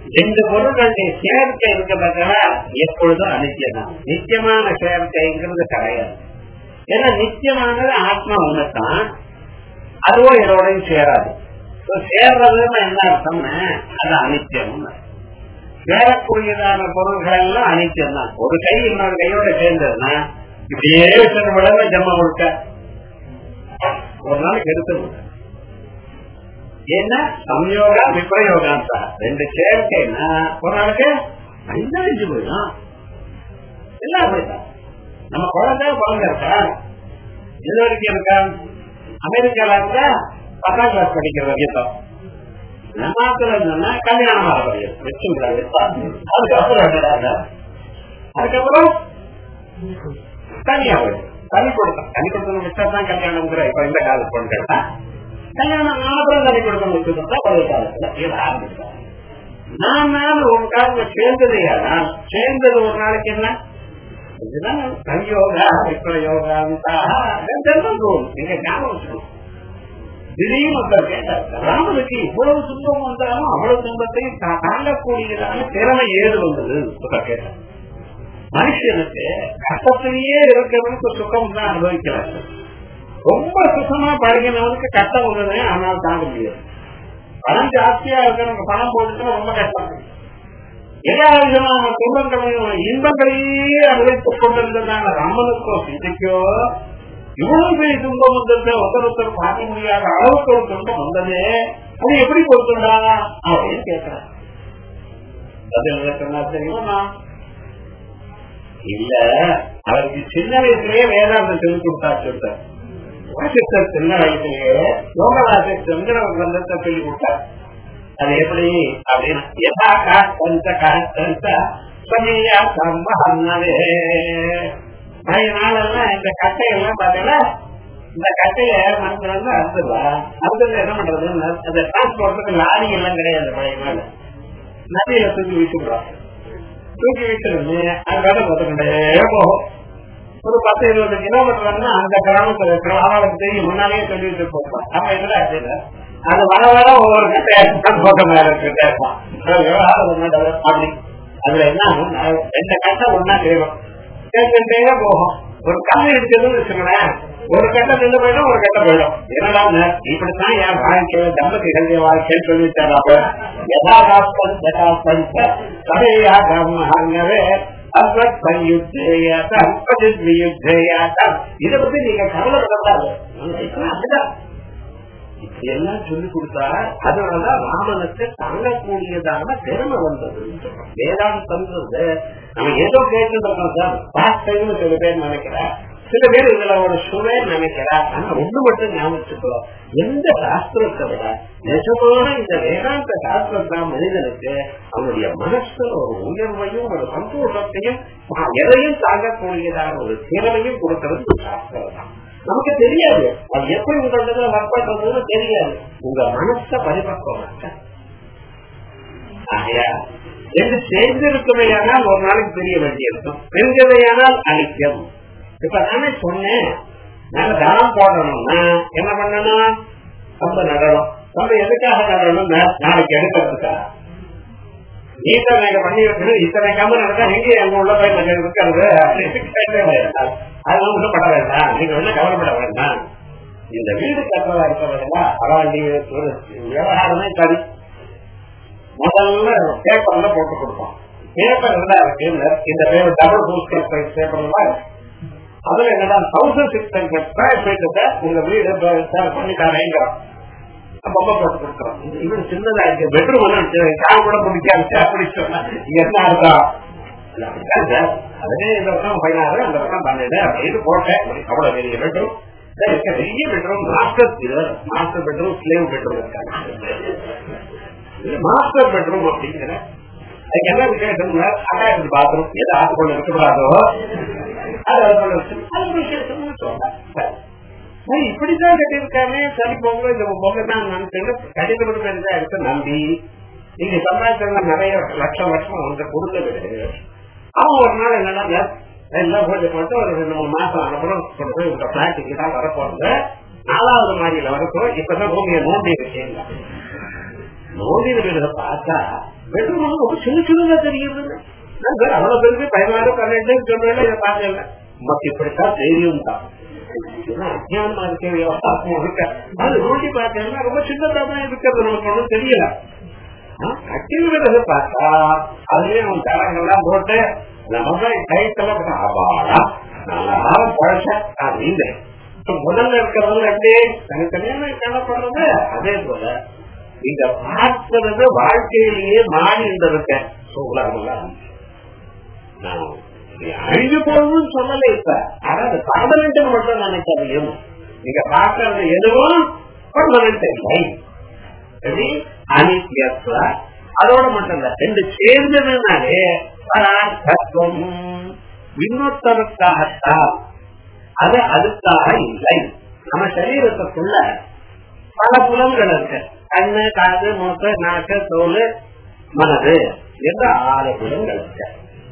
ரெண்டு பொருட்களுடைய சேர்க்கை இருக்கிறதுனால எப்பொழுதும் அனித்தியம் தான் நித்தியமான சேர்க்கைங்கிறது கிடையாது ஏன்னா நித்தியமானது ஆத்மா ஒண்ணுதான் அதுவும் இதோடையும் சேராது சேர்றதுன்னு என்ன அர்த்தம்னா அது அனித்தியம் சேரக்கூடியதான பொருள்கள் எல்லாம் அனித்தியம் தான் ஒரு கை இன்னொரு கையோட சேர்ந்ததுன்னா இப்படியே சில விடவே ஜம்ம கொடுக்க ஒரு நாளைக்கு எடுத்து ஏன்னா சம்யோகா விப்ரயோகம் தான் ரெண்டு சேர்க்கைன்னா ஒரு நாளைக்கு ஐந்து அஞ்சு போயிடும் எல்லாம் அப்படிதான் நம்ம குழந்தை குழந்தை இருக்கா எது வரைக்கும் இருக்கா அமெரிக்கால இருந்தா பத்தாம் கிளாஸ் படிக்கிற வரைக்கும் நம்மாத்துல இருந்தோம்னா கல்யாணம் ஆக வரையும் வச்சுக்கிறாங்க அதுக்கப்புறம் என்னடா அதுக்கப்புறம் தனியா போயிடும் தனி கொடுத்தோம் தனி கொடுத்தோம் வச்சா தான் கல்யாணம்ங்கிற இப்ப இந்த கால பொண்கள் கல்யாணம் அப்புறம் தனி கொடுத்தோம் வச்சுருந்தா பழைய காலத்துல இது ஆரம்பிச்சாங்க நான் நாள் ஒரு காலம் சேர்ந்தது ஆனால் சேர்ந்தது ஒரு நாளைக்கு என்ன இதுதான் சம்யோகா விப்ரயோகா நீங்க ஞாபகம் வச்சுக்கணும் திடீர்னு ஒருத்தர் கேட்டார் ராமனுக்கு இவ்வளவு துன்பம் வந்தாலும் அவ்வளவு துன்பத்தையும் தாங்கக்கூடியதான திறமை ஏது வந்தது கேட்டார் மனுஷனுக்கு கஷ்டத்திலேயே இருக்கிறவனுக்கு சுகம் தான் அனுபவிக்கிறார் ரொம்ப சுகமா பழகினவனுக்கு கஷ்டம் வந்தது ஆனால் தாங்க முடியாது பணம் ஜாஸ்தியா இருக்கிறவங்க பணம் போட்டுட்டு ரொம்ப கஷ்டம் எல்லா விதமான துன்பங்களையும் இன்பங்களையே அனுபவித்துக் கொண்டிருந்ததான ராமனுக்கோ சிந்தைக்கோ இவ்வளவு பெரிய துன்பம் வந்தது ஒருத்தர் பார்க்க முடியாத அளவுக்கு ஒரு துன்பம் வந்தது அது எப்படி பொறுத்துண்டா அப்படின்னு கேட்கிறேன் தெரியுமா இல்ல அவருக்கு சின்ன வயசுலயே வேதாந்தம் சொல்லி கொடுத்தா சொல்றார் வாசித்தர் சின்ன வயசுலயே யோகராசிங்கிற ஒரு கிரந்தத்தை சொல்லி கொடுத்தார் அது எப்படி அப்படின்னு யதா காத்தந்த காத்தந்த சமயா சம்பவனவே நாளெல்லாம் இந்த கட்டையெல்லாம் பாத்தீங்கன்னா இந்த கட்டைய மனசுல இருந்து அறுத்துடலாம் அறுத்துல என்ன பண்றது அந்த டிரான்ஸ்போர்ட்டுக்கு லாரி எல்லாம் கிடையாது பழைய நாள் நதியில தூக்கி விட்டுடுறோம் தூக்கி விட்டுருந்து அந்த கடை பார்த்துக்கிட்டே போகும் ஒரு பத்து இருபது கிலோமீட்டர் அந்த கிராமத்துல இருக்கிற அவளுக்கு தெரியும் முன்னாலேயே சொல்லிட்டு போட்டோம் நம்ம இதுல அது வர வர ஒவ்வொரு கட்டையா போட்ட மேல இருக்கு அப்படி அதுல என்ன ரெண்டு கட்டை ஒன்னா தேவை கேட்டுட்டே போகும் ஒரு கல் எடுத்ததுன்னு வச்சுக்கோங்களேன் ஒரு கட்டை நின்று போயிடும் ஒரு கட்டை போயிடும் என்னடா இப்படித்தான் என் வாழ்க்கையில தம்பதிகள் வாழ்க்கைன்னு சொல்லிட்டாரு அப்ப யதாகாஸ்தன் யதாஸ்தன் சதையா கர்மஹங்கவே இதை பத்தி நீங்க கவலைப்படக்கூடாது அப்படிதான் எல்லாம் சொல்லி கொடுத்தா அதனாலதான் ராமனுக்கு தாங்கக்கூடியதான திறமை வந்தது வேதாந்தம்ன்றது நம்ம ஏதோ கேட்டுருக்கோம் சார் பாஸ்ட் டைம்னு சில பேர் நினைக்கிறேன் சில பேர் இதுல ஒரு சுவை நினைக்கிறா ஆனா ஒண்ணு மட்டும் ஞாபகிச்சுக்கோ எந்த சாஸ்திரத்தை விட நிஜமான இந்த வேதாந்த சாஸ்திரம் தான் மனிதனுக்கு அவனுடைய மனசுல ஒரு உயர்வையும் ஒரு சந்தோஷத்தையும் எதையும் தாங்கக்கூடியதான ஒரு திறமையும் கொடுக்கறது ஒரு சாஸ்திரம் தான் நமக்கு தெரியாது அது எப்படி உங்களது ஒர்க் பண்றதுன்னு தெரியாது உங்க மனச பரிபக்குவம் ஆகையா என்று சேர்ந்திருக்கவையானால் ஒரு நாளைக்கு தெரிய வேண்டியிருக்கும் தெரிஞ்சவையானால் அழிக்கும் இப்ப நானே சொன்னேன் நாங்க தானம் போடணும்னா என்ன பண்ணணும் கம்ப நடணும் கம்ப எதுக்காக நடணும் நாளைக்கு எடுக்கிறதுக்கா இத்தனை நாங்க பண்ணி வைக்கணும் இத்தனை கம்ப நடந்தா எங்க எங்க உள்ள போய் நாங்க இருக்கிறது அதெல்லாம் ஒண்ணும் பண்ண வேண்டாம் நீங்க ஒன்னும் கவலைப்பட வேண்டாம் இந்த வீடு கட்டுறதா இருக்கிறதா அவாண்டி ஒரு விவகாரமே சரி முதல்ல பேப்பர்ல போட்டு கொடுப்போம் பேப்பர் இருந்தா இருக்கு இந்த பேப்பர் டபுள் பூஸ்டர் பேப்பர் அதுல என்னடா thousand six hundred square feet உங்க வீடு பண்ணி தரேங்கிறோம் பொம்மை போட்டு கொடுக்குறோம் இவரு சின்னதா இருக்கு பெட்ரூம் எல்லாம் கால் கூட பிடிக்காது அப்படி சொன்னா என்ன அர்த்தம் அதுவே இந்த வருஷம் பதினாறு அந்த வருஷம் பன்னெண்டு அப்படின்னு போட்டேன் அவ்வளவு பெரிய பெட்ரூம் பெரிய bedroom master master bedroom slave bedroom இருக்காங்க மாஸ்டர் பெட்ரூம் அப்படிங்கிற அதுக்கு என்ன விசேஷம் அட்டாச்சு பாத்ரூம் எது ஆத்துக்குள்ள இருக்கக்கூடாதோ இப்படிதான் கட்டியிருக்காமே சரி பொங்கல் இந்த பொங்கல் தான் நினைச்சு கடிதப்பட்டு பெருசா இருக்கு நம்பி நீங்க சம்பாதிச்சா நிறைய லட்சம் வருஷம் வந்து கொடுத்தது அவன் ஒரு நாள் என்னன்னா எல்லாம் போட்டு போட்டு ஒரு ரெண்டு மூணு மாசம் அனுப்புறம் கொண்டு போய் உங்க பிளாட்டுக்கு தான் வரப்போறது நாலாவது மாடியில வரப்போ இப்பதான் பூமியை நோண்டி இருக்கீங்க நோண்டின வீடுகளை பார்த்தா பெட்ரூம் ரொம்ப சின்ன சின்னதா தெரியுது நான் வேற அவ்வளவு பேருக்கு பதினாறு பன்னெண்டு சொல்றேன் இதை பார்த்தேன் உமக்கு இப்படித்தான் தைரியம் தான் அஜானமா இருக்க விவசாயம் இருக்க அது நோண்டி பார்த்தேன்னா ரொம்ப சின்னதா தான் இருக்கிறது நமக்கு ஒன்றும் தெரியல கட்டிங்கிறத பார்த்தா அதுலயே அவன் தரங்கள்லாம் போட்டு நம்ம கைத்தெல்லாம் அபாடா நல்லா பழச அப்படின்னு முதல்ல இருக்கிறவங்க எப்படி தனித்தனியான காணப்படுறது அதே போல நீங்க பார்க்கிறது வாழ்க்கையிலேயே மாறி இருந்திருக்க உலகம் நான் அழிஞ்சு போகுதுன்னு சொல்லல இப்ப ஆனா அது பர்மனன்ட் மட்டும் நினைக்காதையும் நீங்க பார்க்கறது எதுவும் பர்மனன்ட் இல்லை அனித்யத்வ அதோட மட்டும் இல்ல ரெண்டு சேர்ந்ததுனாலே பரார்த்தம் இன்னொருத்தருக்காகத்தான் அது அதுக்காக இல்லை நம்ம சரீரத்துக்குள்ள பல புலன்கள் இருக்கு கண்ணு காது மூக்கு நாக்கு தோல் மனது என்ற ஆறு புலன்கள் இருக்கு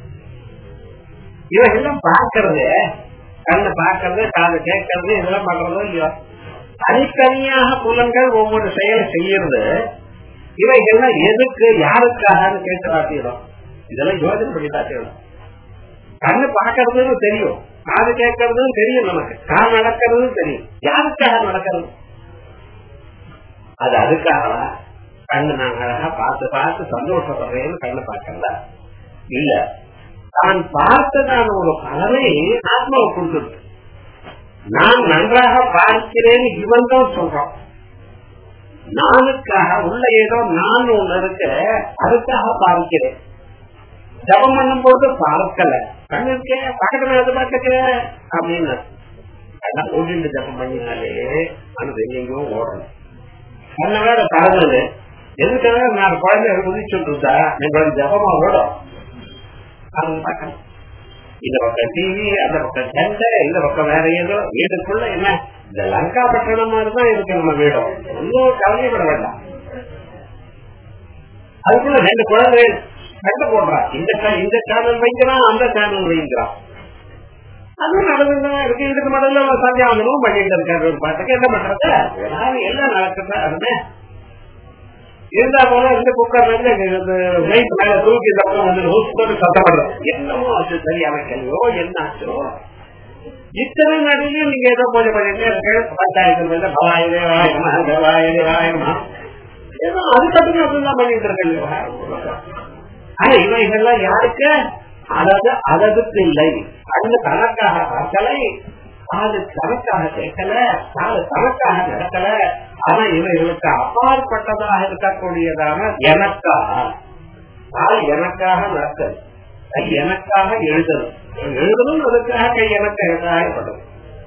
இவைகள்லாம் பார்க்கறது கண்ணு பார்க்கறது காது கேட்கறது இதெல்லாம் பண்றதோ இல்லையோ தனித்தனியாக புலன்கள் ஒவ்வொரு செயலை செய்யறது இவைகள்லாம் எதுக்கு யாருக்காக கேட்டு காட்டிடும் இதெல்லாம் யோஜனை பண்ணி காட்டிடும் கண்ணு பார்க்கறதுன்னு தெரியும் காது கேட்கறதும் தெரியும் நமக்கு கால் நடக்கிறதும் தெரியும் யாருக்காக நடக்கிறது அது அதுக்காக கண்ணு நாங்க அழகா பார்த்து பார்த்து சந்தோஷப்படுறேன்னு கண்ணு பார்க்கல இல்ல தான் பார்த்ததான ஒரு பலனை ஆத்மாவை கொடுத்துருக்கு நான் நன்றாக பார்க்கிறேன்னு இவன் தான் சொல்றான் நானுக்காக உள்ள ஏதோ நான் ஒண்ணு இருக்கு அதுக்காக பார்க்கிறேன் ஜபம் பண்ணும் போது பார்க்கல கண்ணு இருக்கே பக்கத்துல எது பார்க்க அப்படின்னு அதான் ஓடிட்டு ஜபம் பண்ணினாலே அது எங்கெங்கயோ ஓடணும் கண்ண வேற தரது எதுக்காக நான் குழந்தை குதிச்சுட்டு இருந்தா எங்களோட ஜபமா ஓடும் அது பார்க்கணும் இந்த பக்கம் டிவி அந்த பக்கம் சண்டை இந்த பக்கம் வேற ஏதோ வீட்டுக்குள்ள என்ன இந்த லங்கா பட்டணம் மாதிரிதான் இருக்கு நம்ம வீடும் ஒன்னும் கவலைப்பட வேண்டாம் அதுக்குள்ள ரெண்டு குழந்தை சண்டை போடுறான் இந்த இந்த சேனல் வைக்கிறான் அந்த சேனல் வைக்கிறான் அதுவும் நடந்துதான் இருக்கு இதுக்கு மட்டும் சந்தியாவந்தமும் பண்ணிட்டு இருக்காரு ஒரு பாட்டுக்கு என்ன பண்றது எல்லாம் நடக்குதா அதுன்னு இருந்தா போல இந்த குக்கர்ல இருந்து லைட் மேல தூக்கி தப்பம் வந்து ஹூஸ்போட்டு சத்தப்படுறது என்னமோ அது சரியான கேள்வியோ என்ன ஆச்சோ இத்தனை நடுவில் நீங்க ஏதோ பூஜை பண்ணிட்டு இருக்கு பஞ்சாயத்து பவாயிரே வாயமா தேவாயிரே வாயமா ஏதோ அதுக்கப்புறம் அப்படிதான் பண்ணிட்டு இருக்கேன் ஆனா இவைகள்லாம் யாருக்கு அதாவது அதற்கு இல்லை கண்ணு தனக்காக பார்க்கலை அது தனக்காக கேட்கல அது தனக்காக நடக்கல ஆனா இவைகளுக்கு அப்பாற்பட்டதாக இருக்கக்கூடியதான எனக்காக அது எனக்காக நடக்கல் எனக்காக எழுதணும் எழுதணும் அதுக்காக கை எனக்கு எழுதாயப்படும்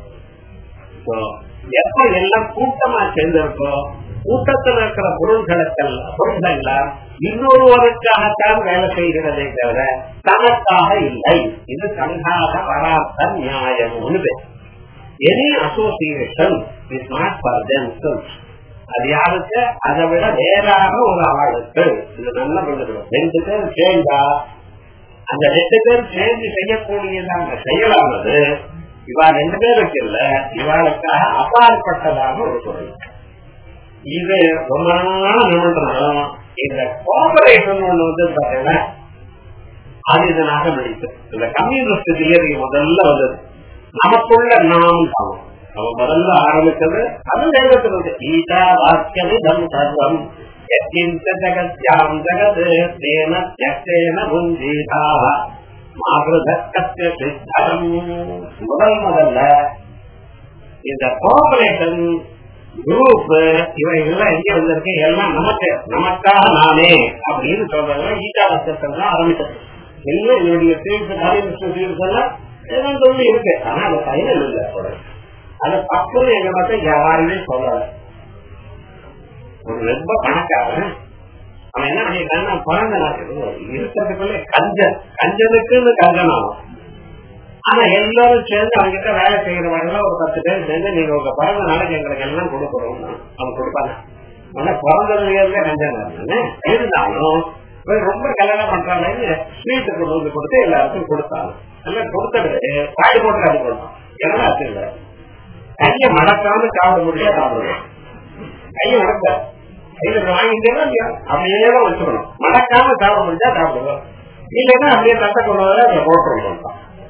எப்ப எல்லாம் கூட்டமா சேர்ந்திருக்கோ கூட்டத்தில் இருக்கிற பொருள்களுக்கெல்லாம் பொருள்கள் எல்லாம் இன்னொருவருக்காகத்தான் வேலை செய்கிறதே தவிர தனக்காக இல்லை இது சங்காக பரார்த்த நியாயம் ஒன்று any association is not for themselves அது யாருக்கு அதை விட வேறாக ஒரு ஆளுக்கு இது நல்லா புரிஞ்சுக்கணும் ரெண்டு பேர் சேர்ந்தா அந்த ரெண்டு பேர் சேர்ந்து செய்யக்கூடியதான செயலானது இவா ரெண்டு பேருக்கு இல்ல இவாளுக்காக அப்பாற்பட்டதாக ஒரு பொருள் இது ரொம்ப நாள் நிமிடம் இந்த கோபரேஷன் ஒண்ணு வந்து பாத்தீங்கன்னா அது இதனாக நடித்து இந்த கம்யூனிஸ்ட் தியரி முதல்ல வந்தது நமக்குள்ள நாம் தான் அவன் முதல்ல ஆரம்பிச்சது அது வேதத்திலிருந்து கீதா வாக்கியம் சர்வம் எத்திந்த ஜகத்யாம் ஜகத் தேன தியக்தேன புஞ்சீதா மாதృதக்கத்திய சித்தம் முதல் முதல்ல இந்த கோஆபரேஷன் குரூப் இவைகள்லாம் எங்க வந்திருக்கு எல்லாம் நமக்கு நமக்காக நானே அப்படின்னு சொல்றாங்க ஈட்டா வசத்தம் தான் ஆரம்பிச்சது எல்லாம் என்னுடைய தீர்ப்பு காரியமிஷ்ண தீர்ப்பு எல்லாம் ஏதோ சொல்லி இருக்கு ஆனா அது பயனில் இல்லை அது பக்கம் எங்க மட்டும் யாருமே சொல்லல ஒரு ரொம்ப பணக்காரன் அவன் என்ன பண்ணிட்டான்னா பிறந்த நாட்டுக்கு இருக்கிறதுக்குள்ள கஞ்சன் கஞ்சனுக்குன்னு கஞ்சன் ஆகும் ஆனா எல்லாரும் சேர்ந்து அவங்க கிட்ட வேலை செய்யறவங்க ஒரு பத்து பேர் சேர்ந்து நீங்க உங்க பிறந்த நாளைக்கு எங்களுக்கு எல்லாம் கொடுக்குறோம் அவங்க கொடுப்பாங்க ஆனா பிறந்ததுல இருந்தே கஞ்சன் இருந்தாலும் ரொம்ப கல்யாணம் பண்றாங்க ஸ்வீட்டு கொண்டு வந்து கொடுத்து எல்லாருக்கும் கொடுத்தாங்க எல்லாம் கொடுத்தது காய் போட்டு அது கொடுத்தோம் எல்லாம் அது இல்லை கைய மடக்காம சாப்பிட முடியாது சாப்பிடுவோம் கைய மடக்க கையில வாங்கிட்டேன்னா இல்லையா அப்படியே தான் வச்சுக்கணும் மடக்காம சாப்பிட முடிஞ்சா சாப்பிடுவோம் இல்லைன்னா அப்படியே தட்டை கொண்டு வர அதை போட்டுருவோம்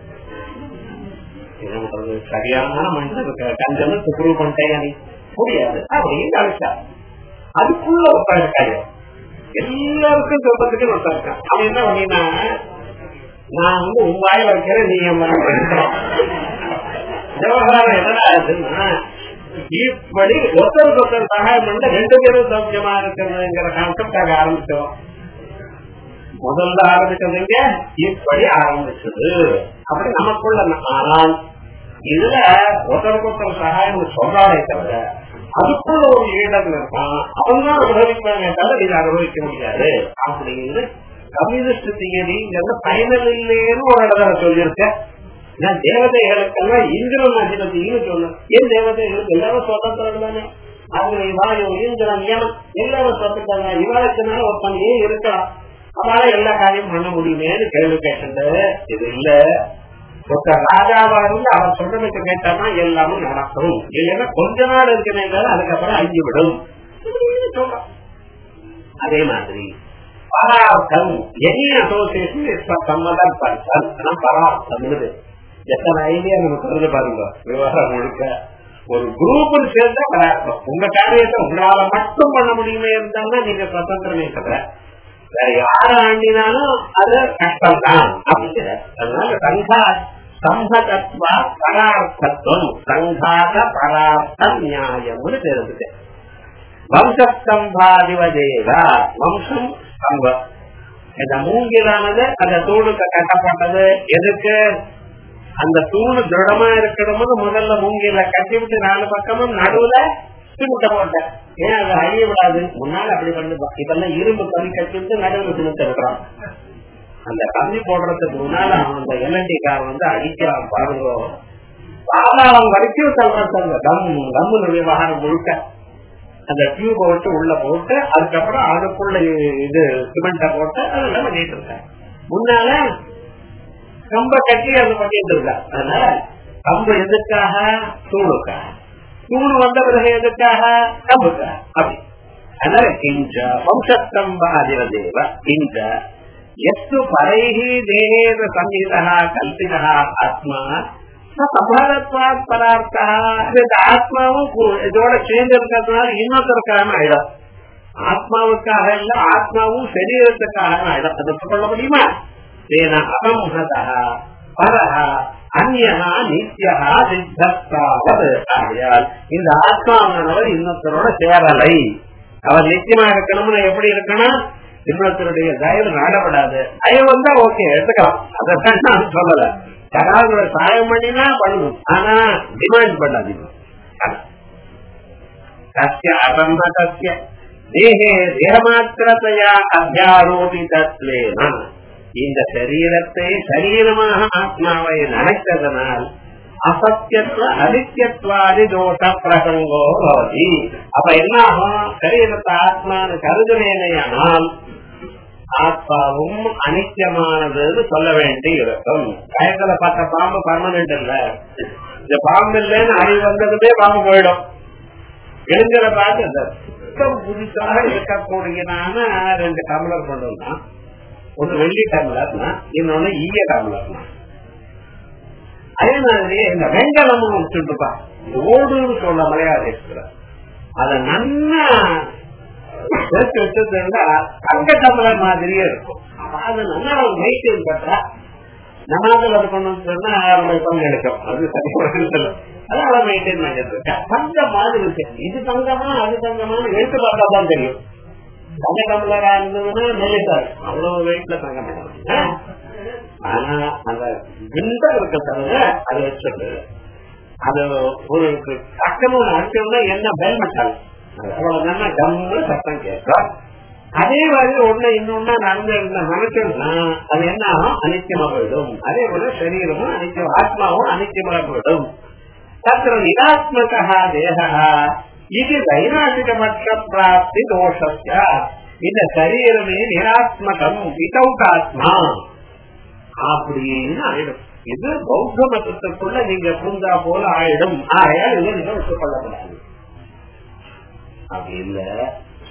என்ன பண்றது சரியான மனுஷனுக்கு கஞ்சன்னு துப்புரவு பண்ணிட்டேன் நீ முடியாது அப்படின்னு அழைச்சா அதுக்குள்ள ஒருத்தர் இருக்காரு எல்லாருக்கும் சொல்றதுக்கு ஒருத்தர் இருக்கான் அவன் என்ன பண்ணினா நான் வந்து உன் வாயில வைக்கிறேன் நீ என் வாயில வைக்கிறோம் விவகாரம் என்னடா ஆகுதுன்னா இப்படி ஒருத்தருக்கு ஒருத்தர் சகாயம் பண்ண ரெண்டு பேரும் சௌக்கியமா இருக்கிறதுங்கிற கான்செப்ட் ஆக ஆரம்பிச்சோம் முதல்ல ஆரம்பிச்சதுங்க இப்படி ஆரம்பிச்சது அப்படி நமக்குள்ள ஆனால் இதுல ஒருத்தருக்கு ஒருத்தர் சகாயம் சொல்றாலே தவிர அதுக்குள்ள ஒரு ஈடம் இருக்கான் அவங்க தான் அனுபவிப்பாங்க தவிர இதை அனுபவிக்க முடியாது அப்படின்னு கம்யூனிஸ்ட் தியரிங்கிறது பயனில் இல்லைன்னு ஒரு இடத்துல சொல்லியிருக்கேன் நான் தேவதைகளுக்கெல்லாம் இந்திரன் அதிபதினு சொன்னேன் ஏன் தேவதைகளுக்கு எல்லாரும் சுதந்திரம் தானே அவங்க வாயு இந்திரன் யமன் எல்லாரும் சுதந்திரம் இவாளுக்குனால ஒருத்தன் ஏன் இருக்கலாம் அவனால எல்லா காரியம் பண்ண முடியுமேன்னு கேள்வி கேட்டது இது இல்ல ஒருத்தர் ராஜாவா இருந்து அவர் சொல்றதுக்கு கேட்டானா எல்லாமும் நடக்கும் இல்லைன்னா கொஞ்ச நாள் இருக்கிறேன் அதுக்கப்புறம் அழிஞ்சு விடும் சொல்றான் அதே மாதிரி பரார்த்தம் எனி அசோசியேஷன் சம்மதம் பர்சன் பரார்த்தம் எத்தனை ஐடியா நமக்கு வருது பாருங்க விவகாரம் முழுக்க ஒரு குரூப் சேர்ந்தா பரார்த்தம் உங்க காரியத்தை உங்களால மட்டும் பண்ண முடியுமே இருந்தாலும் நீங்க சுதந்திரமே தவிர வேற யார ஆண்டினாலும் அது கஷ்டம் தான் அப்படிங்கிற அதனால சங்கா சம்பதத்வா பரார்த்தத்துவம் சங்காத பரார்த்தம் நியாயம்னு தெரிஞ்சுட்டு வம்சஸ்தம்பாதிவதேவா வம்சம் ஸ்தம்பம் இந்த மூங்கிலானது அந்த தூணுக்கு கட்டப்பட்டது எதுக்கு அந்த தூணு திருடமா இருக்கணும்னு முதல்ல மூங்கில கட்டி விட்டு நாலு பக்கமும் நடுவுல சிமெண்ட போட்டேன் ஏன் அது அழிய விடாது முன்னால அப்படி பண்ணுவான் இப்பெல்லாம் இரும்பு கம்மி கட்டி விட்டு நடுவுல சிமெண்ட் இருக்கிறான் அந்த கம்மி போடுறதுக்கு முன்னால அவன் அந்த எல்என்டி கார் வந்து அடிக்கிறான் பாருங்க பாதாளம் வரைக்கும் சொல்றான் சொல்ற கம் கம்மு விவகாரம் முழுக்க அந்த டியூப வச்சு உள்ள போட்டு அதுக்கப்புறம் அதுக்குள்ள இது சிமெண்ட போட்டு அதெல்லாம் பண்ணிட்டு இருக்கேன் முன்னால கம்ப கட்டி அது பண்ணிட்டு இருக்கா அதனால கம்பு எதுக்காக தூணுக்காக தூணு வந்த பிறகு எதுக்காக கம்புக்காக அப்படி அதனால கிஞ்ச வம்சஸ்தம்பாதிரதேவ கிஞ்ச எஸ்து பரைஹி தேகேத சம்ஹிதா கல்பிதா ஆத்மா சபாரத்வாத் பரார்த்தா இந்த ஆத்மாவும் இதோட சேர்ந்து இருக்கிறதுனால இன்னொருத்தருக்கான ஆயிடும் ஆத்மாவுக்காக இல்ல ஆத்மாவும் சரீரத்துக்காக ஆயிடும் அதை சொல்ல முடியுமா தேன அசம்ஹதா பரஹா அந்நா நித்யா சித்தத்தாவது ஆகையால் இந்த ஆத்மாவானவர் இன்னொருத்தரோட சேரலை அவர் நிச்சயமா இருக்கணும்னு எப்படி இருக்கணும் இன்னொருத்தருடைய தயவு நாடப்படாது தயவு வந்தா ஓகே எடுத்துக்கலாம் அதான் நான் சொல்லல யாராவது ஒரு சாயம் பண்ணினா பண்ணுவோம் ஆனா டிமாண்ட் பண்ணாதீங்க தஸ்ய அசம்பதஸ்ய தேகே தேகமாத்திரத்தையா அத்தியாரோபிதத்வேன இந்த சரீரத்தை சரீரமாக ஆத்மாவை நினைத்ததனால் அசத்தியத்துவ அனித்தியத்வாதி தோஷ பிரசங்கோ பவதி அப்ப என்ன ஆகும் சரீரத்தை ஆத்மான்னு கருதுனேனையானால் ஆத்மாவும் அனித்தியமானதுன்னு சொல்ல வேண்டி இருக்கும் கயத்துல பார்த்த பாம்பு பர்மனன்ட் இல்ல இந்த பாம்பு இல்லைன்னு அறிவு வந்ததுமே பாம்பு போயிடும் எழுந்திர பார்த்து அந்த சுத்தம் புதுசாக இருக்கக்கூடியதான ரெண்டு டம்ளர் கொண்டு வந்தான் ஒண்ணு வெள்ளி டம்ளர்னா இன்னொன்னு ஈய டம்ளர்னா அதே மாதிரி இந்த வெங்கலமும் வச்சுட்டுப்பா ஓடுன்னு சொல்ல மலையாள அத நல்லா சேர்த்து வச்சிருந்தா தங்க டம்ளர் மாதிரியே இருக்கும் அது நல்லா மெயின்டைன் பண்றா நமாதல் அது கொண்டு சொன்னா அவருடைய பங்கு எடுக்கும் அது சரி அதனால மெயின்டைன் பண்ணிட்டு இருக்கா தங்கம் மாதிரி இருக்கு இது தங்கமா அது தங்கமானு எடுத்து பார்த்தா தான் தெரியும் தங்க டம்ளரா இருந்ததுன்னா மெலிசா அவ்வளவு வெயிட்ல தங்கம் ஆனா அந்த விண்டம் இருக்க தவிர அதை வச்சுட்டு அது ஒரு டக்குன்னு அடிச்சோம்னா என்ன பெல் மட்டாங்க அவ்வளவுதான கம்மு சத்தம் கேட்கும் அதே மாதிரி ஒண்ணு இன்னொன்னா நடந்து இருந்த நினைச்சோம்னா அது என்ன ஆகும் அனித்தியமா போயிடும் அதே போல சரீரமும் அனித்தியம் ஆத்மாவும் அனித்தியமா போயிடும் தத்திர நிராத்மகா தேகா இது தைராசிகமற்ற பிராப்தி தோஷத்த இந்த சரீரமே நிராத்மகம் விதவுட் ஆத்மா அப்படின்னு ஆயிடும் இது பௌத்த மதத்துக்குள்ள நீங்க புரிந்தா போல ஆயிடும் ஆயா இதை நீங்க ஒத்துக்கொள்ளக்கூடாது அப்படி இல்ல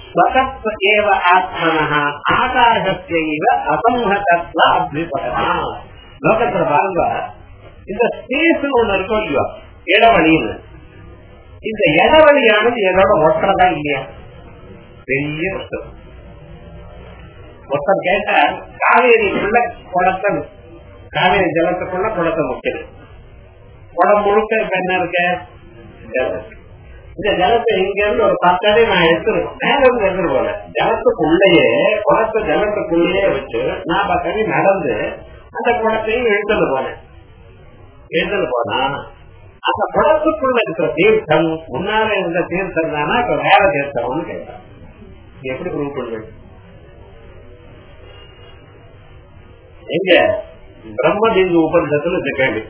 ஸ்வதத்வ ஏவ ஆத்மனः ஆகாசஸ்யைவ அசம்ஹதத்வ அத்விபதனா லோகத்துல பாருங்க இந்த ஸ்பேஸ் ஒண்ணு இருக்கும் இல்லையோ இடவழின்னு இந்த இடவழியானது என்னோட ஒட்டுறதா இல்லையா பெரிய ஒருத்தர் ஒருத்தர் கேட்டா காவேரிக்குள்ள குளத்தை காவேரி ஜலத்துக்குள்ள குளத்தை முக்கியது குளம் முழுக்க இப்ப என்ன இருக்க ஜலம் இருக்கு. இந்த ஜலத்தை இங்க இருந்து ஒரு பத்தடி நான் எடுத்துருக்கோம் மேல இருந்து எடுத்துட்டு போல ஜலத்துக்குள்ளேயே குளத்தை ஜலத்துக்குள்ளேயே வச்சு நான் பத்தடி நடந்து அந்த குளத்தையும் எடுத்துட்டு போனேன் எடுத்துட்டு போனா அந்த குளத்துக்குள்ள இருக்கிற தீர்த்தம் முன்னால இருந்த தீர்த்தம் தானா இப்ப வேற தீர்த்தம்னு கேட்டான் எப்படி ப்ரூவ் பண்ணுவேன் எங்க பிரம்மலிங்க உபனிஷத்துல இந்த கேள்வி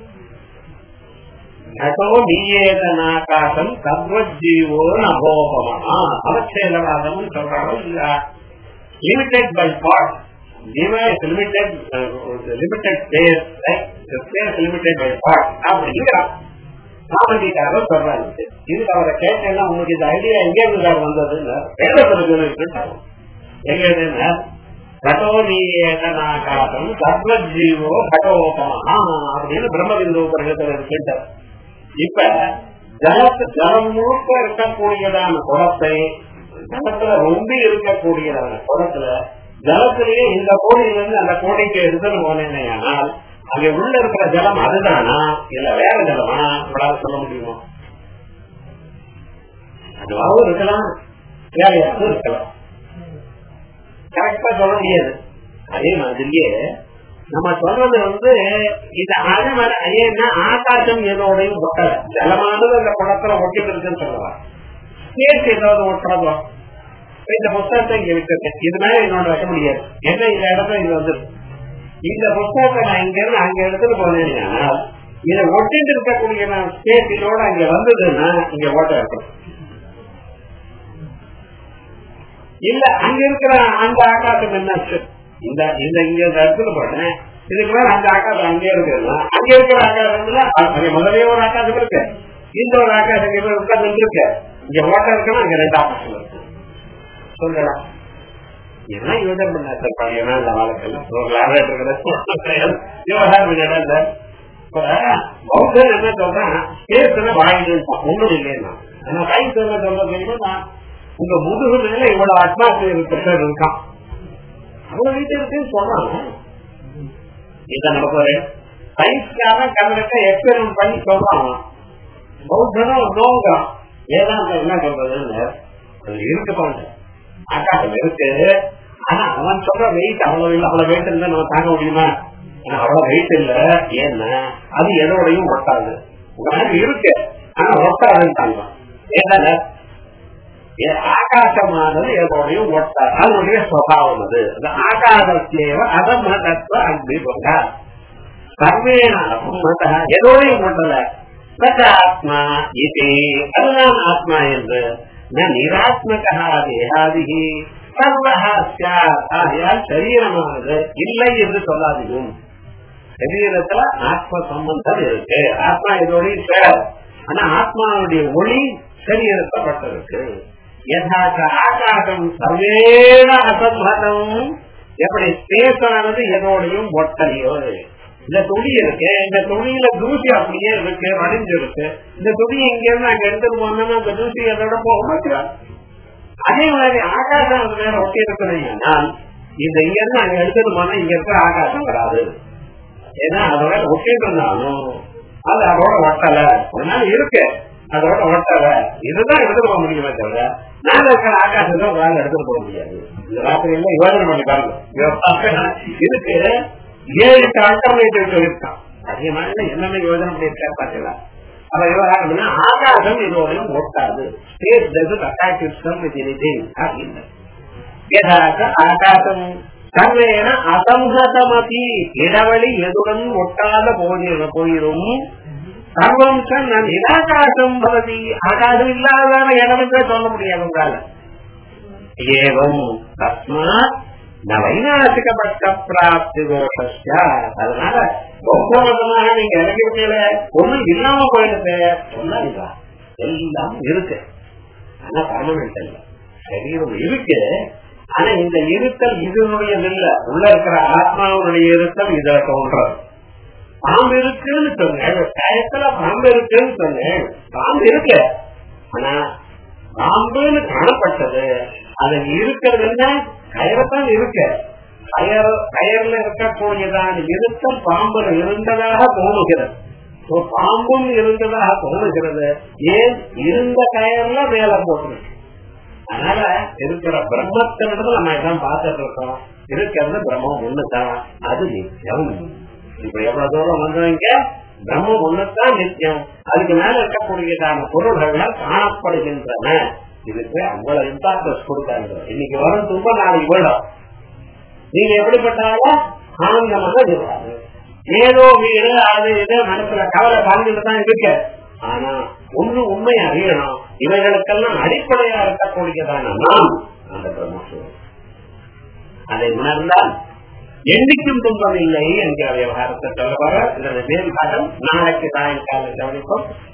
நட்டோ நீயேதனாகாசம் சர்வஜீவோ நபோபமா அவச்சேதவாதம் சொல்றாங்க இல்ல லிமிடெட் பை பார்ட் ஜீவன் limited limited space space limited by part அப்படிங்கிறான் சாமந்திக்காக சொல்றாங்க இதுக்கு அவரை கேட்டேன்னா உங்களுக்கு இந்த ஐடியா எங்க இருந்து சார் வந்ததுன்னு வேதத்தில் எங்க இருந்துன்னா கடோனீயேதனாகாசம் சர்வஜீவோ கடோபமா அப்படின்னு பிரம்மபிந்து உபரிடத்தில் கேட்டார் இப்ப ஜலத்து ஜலம் முழுக்க இருக்கக்கூடியதான குளத்தை ஜலத்துல ரொம்ப இருக்கக்கூடியதான குளத்துல ஜலத்திலேயே இந்த கோடியிலிருந்து அந்த கோடிக்கு எடுத்துட்டு போனேனே ஆனால் அங்க உள்ள இருக்கிற ஜலம் அதுதானா இல்ல வேற ஜலமா நம்மளால சொல்ல முடியுமா அதுவாகவும் இருக்கலாம் வேறையாகவும் இருக்கலாம் கரெக்டா சொல்ல முடியாது அதே மாதிரியே நம்ம சொல்றது வந்து இது அதே மாதிரி ஏன்னா ஆகாசம் எதோடையும் ஒட்டல ஜலமானது அந்த குளத்துல ஒட்டிட்டு இருக்குன்னு சொல்லலாம் சேர்த்து ஏதாவது ஒட்டுறதோ இந்த புத்தகத்தை இங்க விட்டுருக்கேன் இது மேல என்னோட வைக்க முடியாது என்ன இந்த இடத்துல இது வந்து இந்த புத்தகத்தை நான் இங்க இருந்து அங்க எடுத்துட்டு போனேன்னா இதை ஒட்டிட்டு இருக்கக்கூடிய நான் ஸ்டேட் இதோட அங்க வந்ததுன்னா இங்க ஓட்ட இருக்கணும் இல்ல அங்க இருக்கிற அந்த ஆகாசம் என்னாச்சு இந்த இந்த இங்க இந்த இடத்துல போட்டேன் இதுக்கு மேல அந்த ஆகாசம் அங்கே இருக்குன்னா அங்க இருக்கிற ஆகாசம்ல அங்க முதலே ஒரு ஆகாசம் இருக்கு இந்த ஒரு ஆகாசம் இங்க உட்கார்ந்து இருக்கு இங்க ஓட்ட இருக்கணும் அங்க ரெண்டு ஆகாசம் இருக்கு சொல்லலாம் என்ன யோஜனை பண்ண பழையனா இந்த வாழ்க்கையில் ஒரு லேபரேட்டர் விவகாரம் இல்ல பௌத்தர் என்ன சொல்றேன் பேசுன வாங்கிட்டு ஒண்ணும் இல்லையா ஆனா வயசு என்ன சொல்ற தெரியுமா உங்க முதுகு மேல இவ்வளவு அட்மாஸ்பியர் பிரஷர் இருக்கான் அவ்வளவு வீட்டு இருக்குன்னு சொல்றாங்க இத நடப்பாரு சயின்ஸ்காக கணக்க எக்ஸ்பெரிமெண்ட் பண்ணி சொல்றான் பௌத்தனும் நோங்கிறான் வேதாந்தம் என்ன சொல்றதுன்னு அது இருக்கு பாருங்க ஆகாசம் இருக்கு ஆனா அவன் சொல்ற வெயிட் அவ்வளவு இல்லை அவ்வளவு வெயிட் இருந்தா நம்ம தாங்க முடியுமா ஆனா அவ்வளவு வெயிட் இல்ல ஏன்னா அது எதோடையும் ஒட்டாது உனக்கு இருக்கு ஆனா ஒட்டாதுன்னு தாங்க ஏதான ஆகாசமானது எதோடையும் ஒட்டாது அதனுடைய சுவாவம் அது ஆகாசத்தேவ அதமதத்துவ அக்னி கொண்ட சர்வேன அசம்மத எதோடையும் ஒட்டல ஆத்மா இது அதுதான் ஆத்மா என்று நிராத்மகா தேகாதி சர்வஹால் சரீரமானது இல்லை என்று சொல்லாதீங்க சரீரத்துல ஆத்ம சம்பந்தம் இருக்கு ஆத்மா இதோடய சேர் ஆனா ஆத்மாவுடைய ஒளி சரீரத்தப்பட்டிருக்கு யதாச்ச ஆகாசம் சர்வேன அசம்பதம் எப்படி ஸ்பேஸானது எதோடையும் ஒட்டலையோ இந்த துணி இருக்கு இந்த துணியில தூசி அப்படியே இருக்கு வடிஞ்சிருக்கு இந்த துணி இங்க இருந்து அங்க எடுத்துட்டு போனோம்னா அந்த தூசி அதோட போக மாட்டேன் அதே மாதிரி ஆகாசம் அது மேல ஒட்டி இருக்கணும்னா இந்த இங்க இருந்து அங்க எடுத்துட்டு போனா இங்க இருக்க ஆகாசம் வராது ஏன்னா அதோட ஒட்டிட்டு இருந்தாலும் அது அதோட ஒட்டல ஒரு நாள் இருக்கு அதோட ஒட்டல இதுதான் எடுத்துட்டு போக முடியுமே தவிர மேல இருக்கிற ஆகாசத்தை ஒரு நாள் எடுத்துட்டு போக முடியாது இந்த ராத்திரி எல்லாம் யோஜனை பண்ணி பாருங்க இதுக்கு ஏழு ஆல்டர்னேட்டிவ் சொல்லியிருக்கான் அதே மாதிரி என்னென்ன யோஜனை பண்ணியிருக்காரு பாத்தீங்களா அப்ப விவகாரம்னா ஆகாசம் இதோடையும் ஒட்டாது space doesn't attach it's with anything அப்படின்னு யதாக்க ஆகாசம் சர்வேன அசம்ஹதமதி இடவழி எதுடன் ஒட்டாத போயிரு போயிரும் சர்வம் சன்ன நிராகாசம் பவதி ஆகாசம் இல்லாத இடம் என்று சொல்ல முடியாது உங்களால ஏவம் தஸ்மாத் வைநாசிக பட்ச பிராப்தி தோஷா அதனால ஒவ்வொருத்தமாக நீங்க இறங்கிருக்கீங்க ஒண்ணும் இல்லாம போயிடுது சொன்னா எல்லாம் இருக்கு ஆனா பர்மனன்ட் இல்ல சரீரம் இருக்கு ஆனா இந்த இருத்தல் இதனுடையது இல்ல உள்ள இருக்கிற ஆத்மாவுடைய இருத்தல் இத தோன்றது பாம்பு இருக்குன்னு சொன்னேன் கயத்துல பாம்பு இருக்குன்னு சொன்னேன் பாம்பு இருக்கு ஆனா பாம்புன்னு காணப்பட்டது அது இருக்கிறது என்ன கயறத்தான் இருக்கு கயர் கயர்ல இருக்கக்கூடியதான இருத்தல் பாம்புல இருந்ததாக தோணுகிறது So, பாம்பும் இருந்ததாக தோணுகிறது ஏன் இருந்த கயர்ல மேல போட்டுருக்கு அதனால இருக்கிற பிரம்மத்தினிடத்துல நம்ம எல்லாம் பார்த்துட்டு இருக்கோம் இருக்கிறது பிரம்மம் ஒண்ணுதான் அது நித்தியம் இப்ப எவ்வளவு தூரம் வந்தவங்க பிரம்மம் ஒண்ணுதான் நித்தியம் அதுக்கு மேல இருக்கக்கூடியதான பொருள்கள் காணப்படுகின்றன இதுக்கு அவ்வளவு இம்பார்ட்டன்ஸ் கொடுத்தாங்க இன்னைக்கு வரும் துன்பம் நாளைக்கு விடும் நீங்க எப்படிப்பட்டாலும் ஆனந்தமாக இருக்காது ஏதோ வீடு அது இது மனசுல கவலை வாழ்ந்துட்டு தான் இருக்கு ஆனா ஒண்ணு உண்மை அறியணும் இவைகளுக்கெல்லாம் அடிப்படையா இருக்கக்கூடியதான நாம் அந்த பிரம்மஸ்வரம் அதை உணர்ந்தால் என்னைக்கும் துன்பம் இல்லை என்கிற விவகாரத்தை சொல்ல வர இதனை மேல்பாடம் நாளைக்கு சாயங்காலம் கவனிப்போம்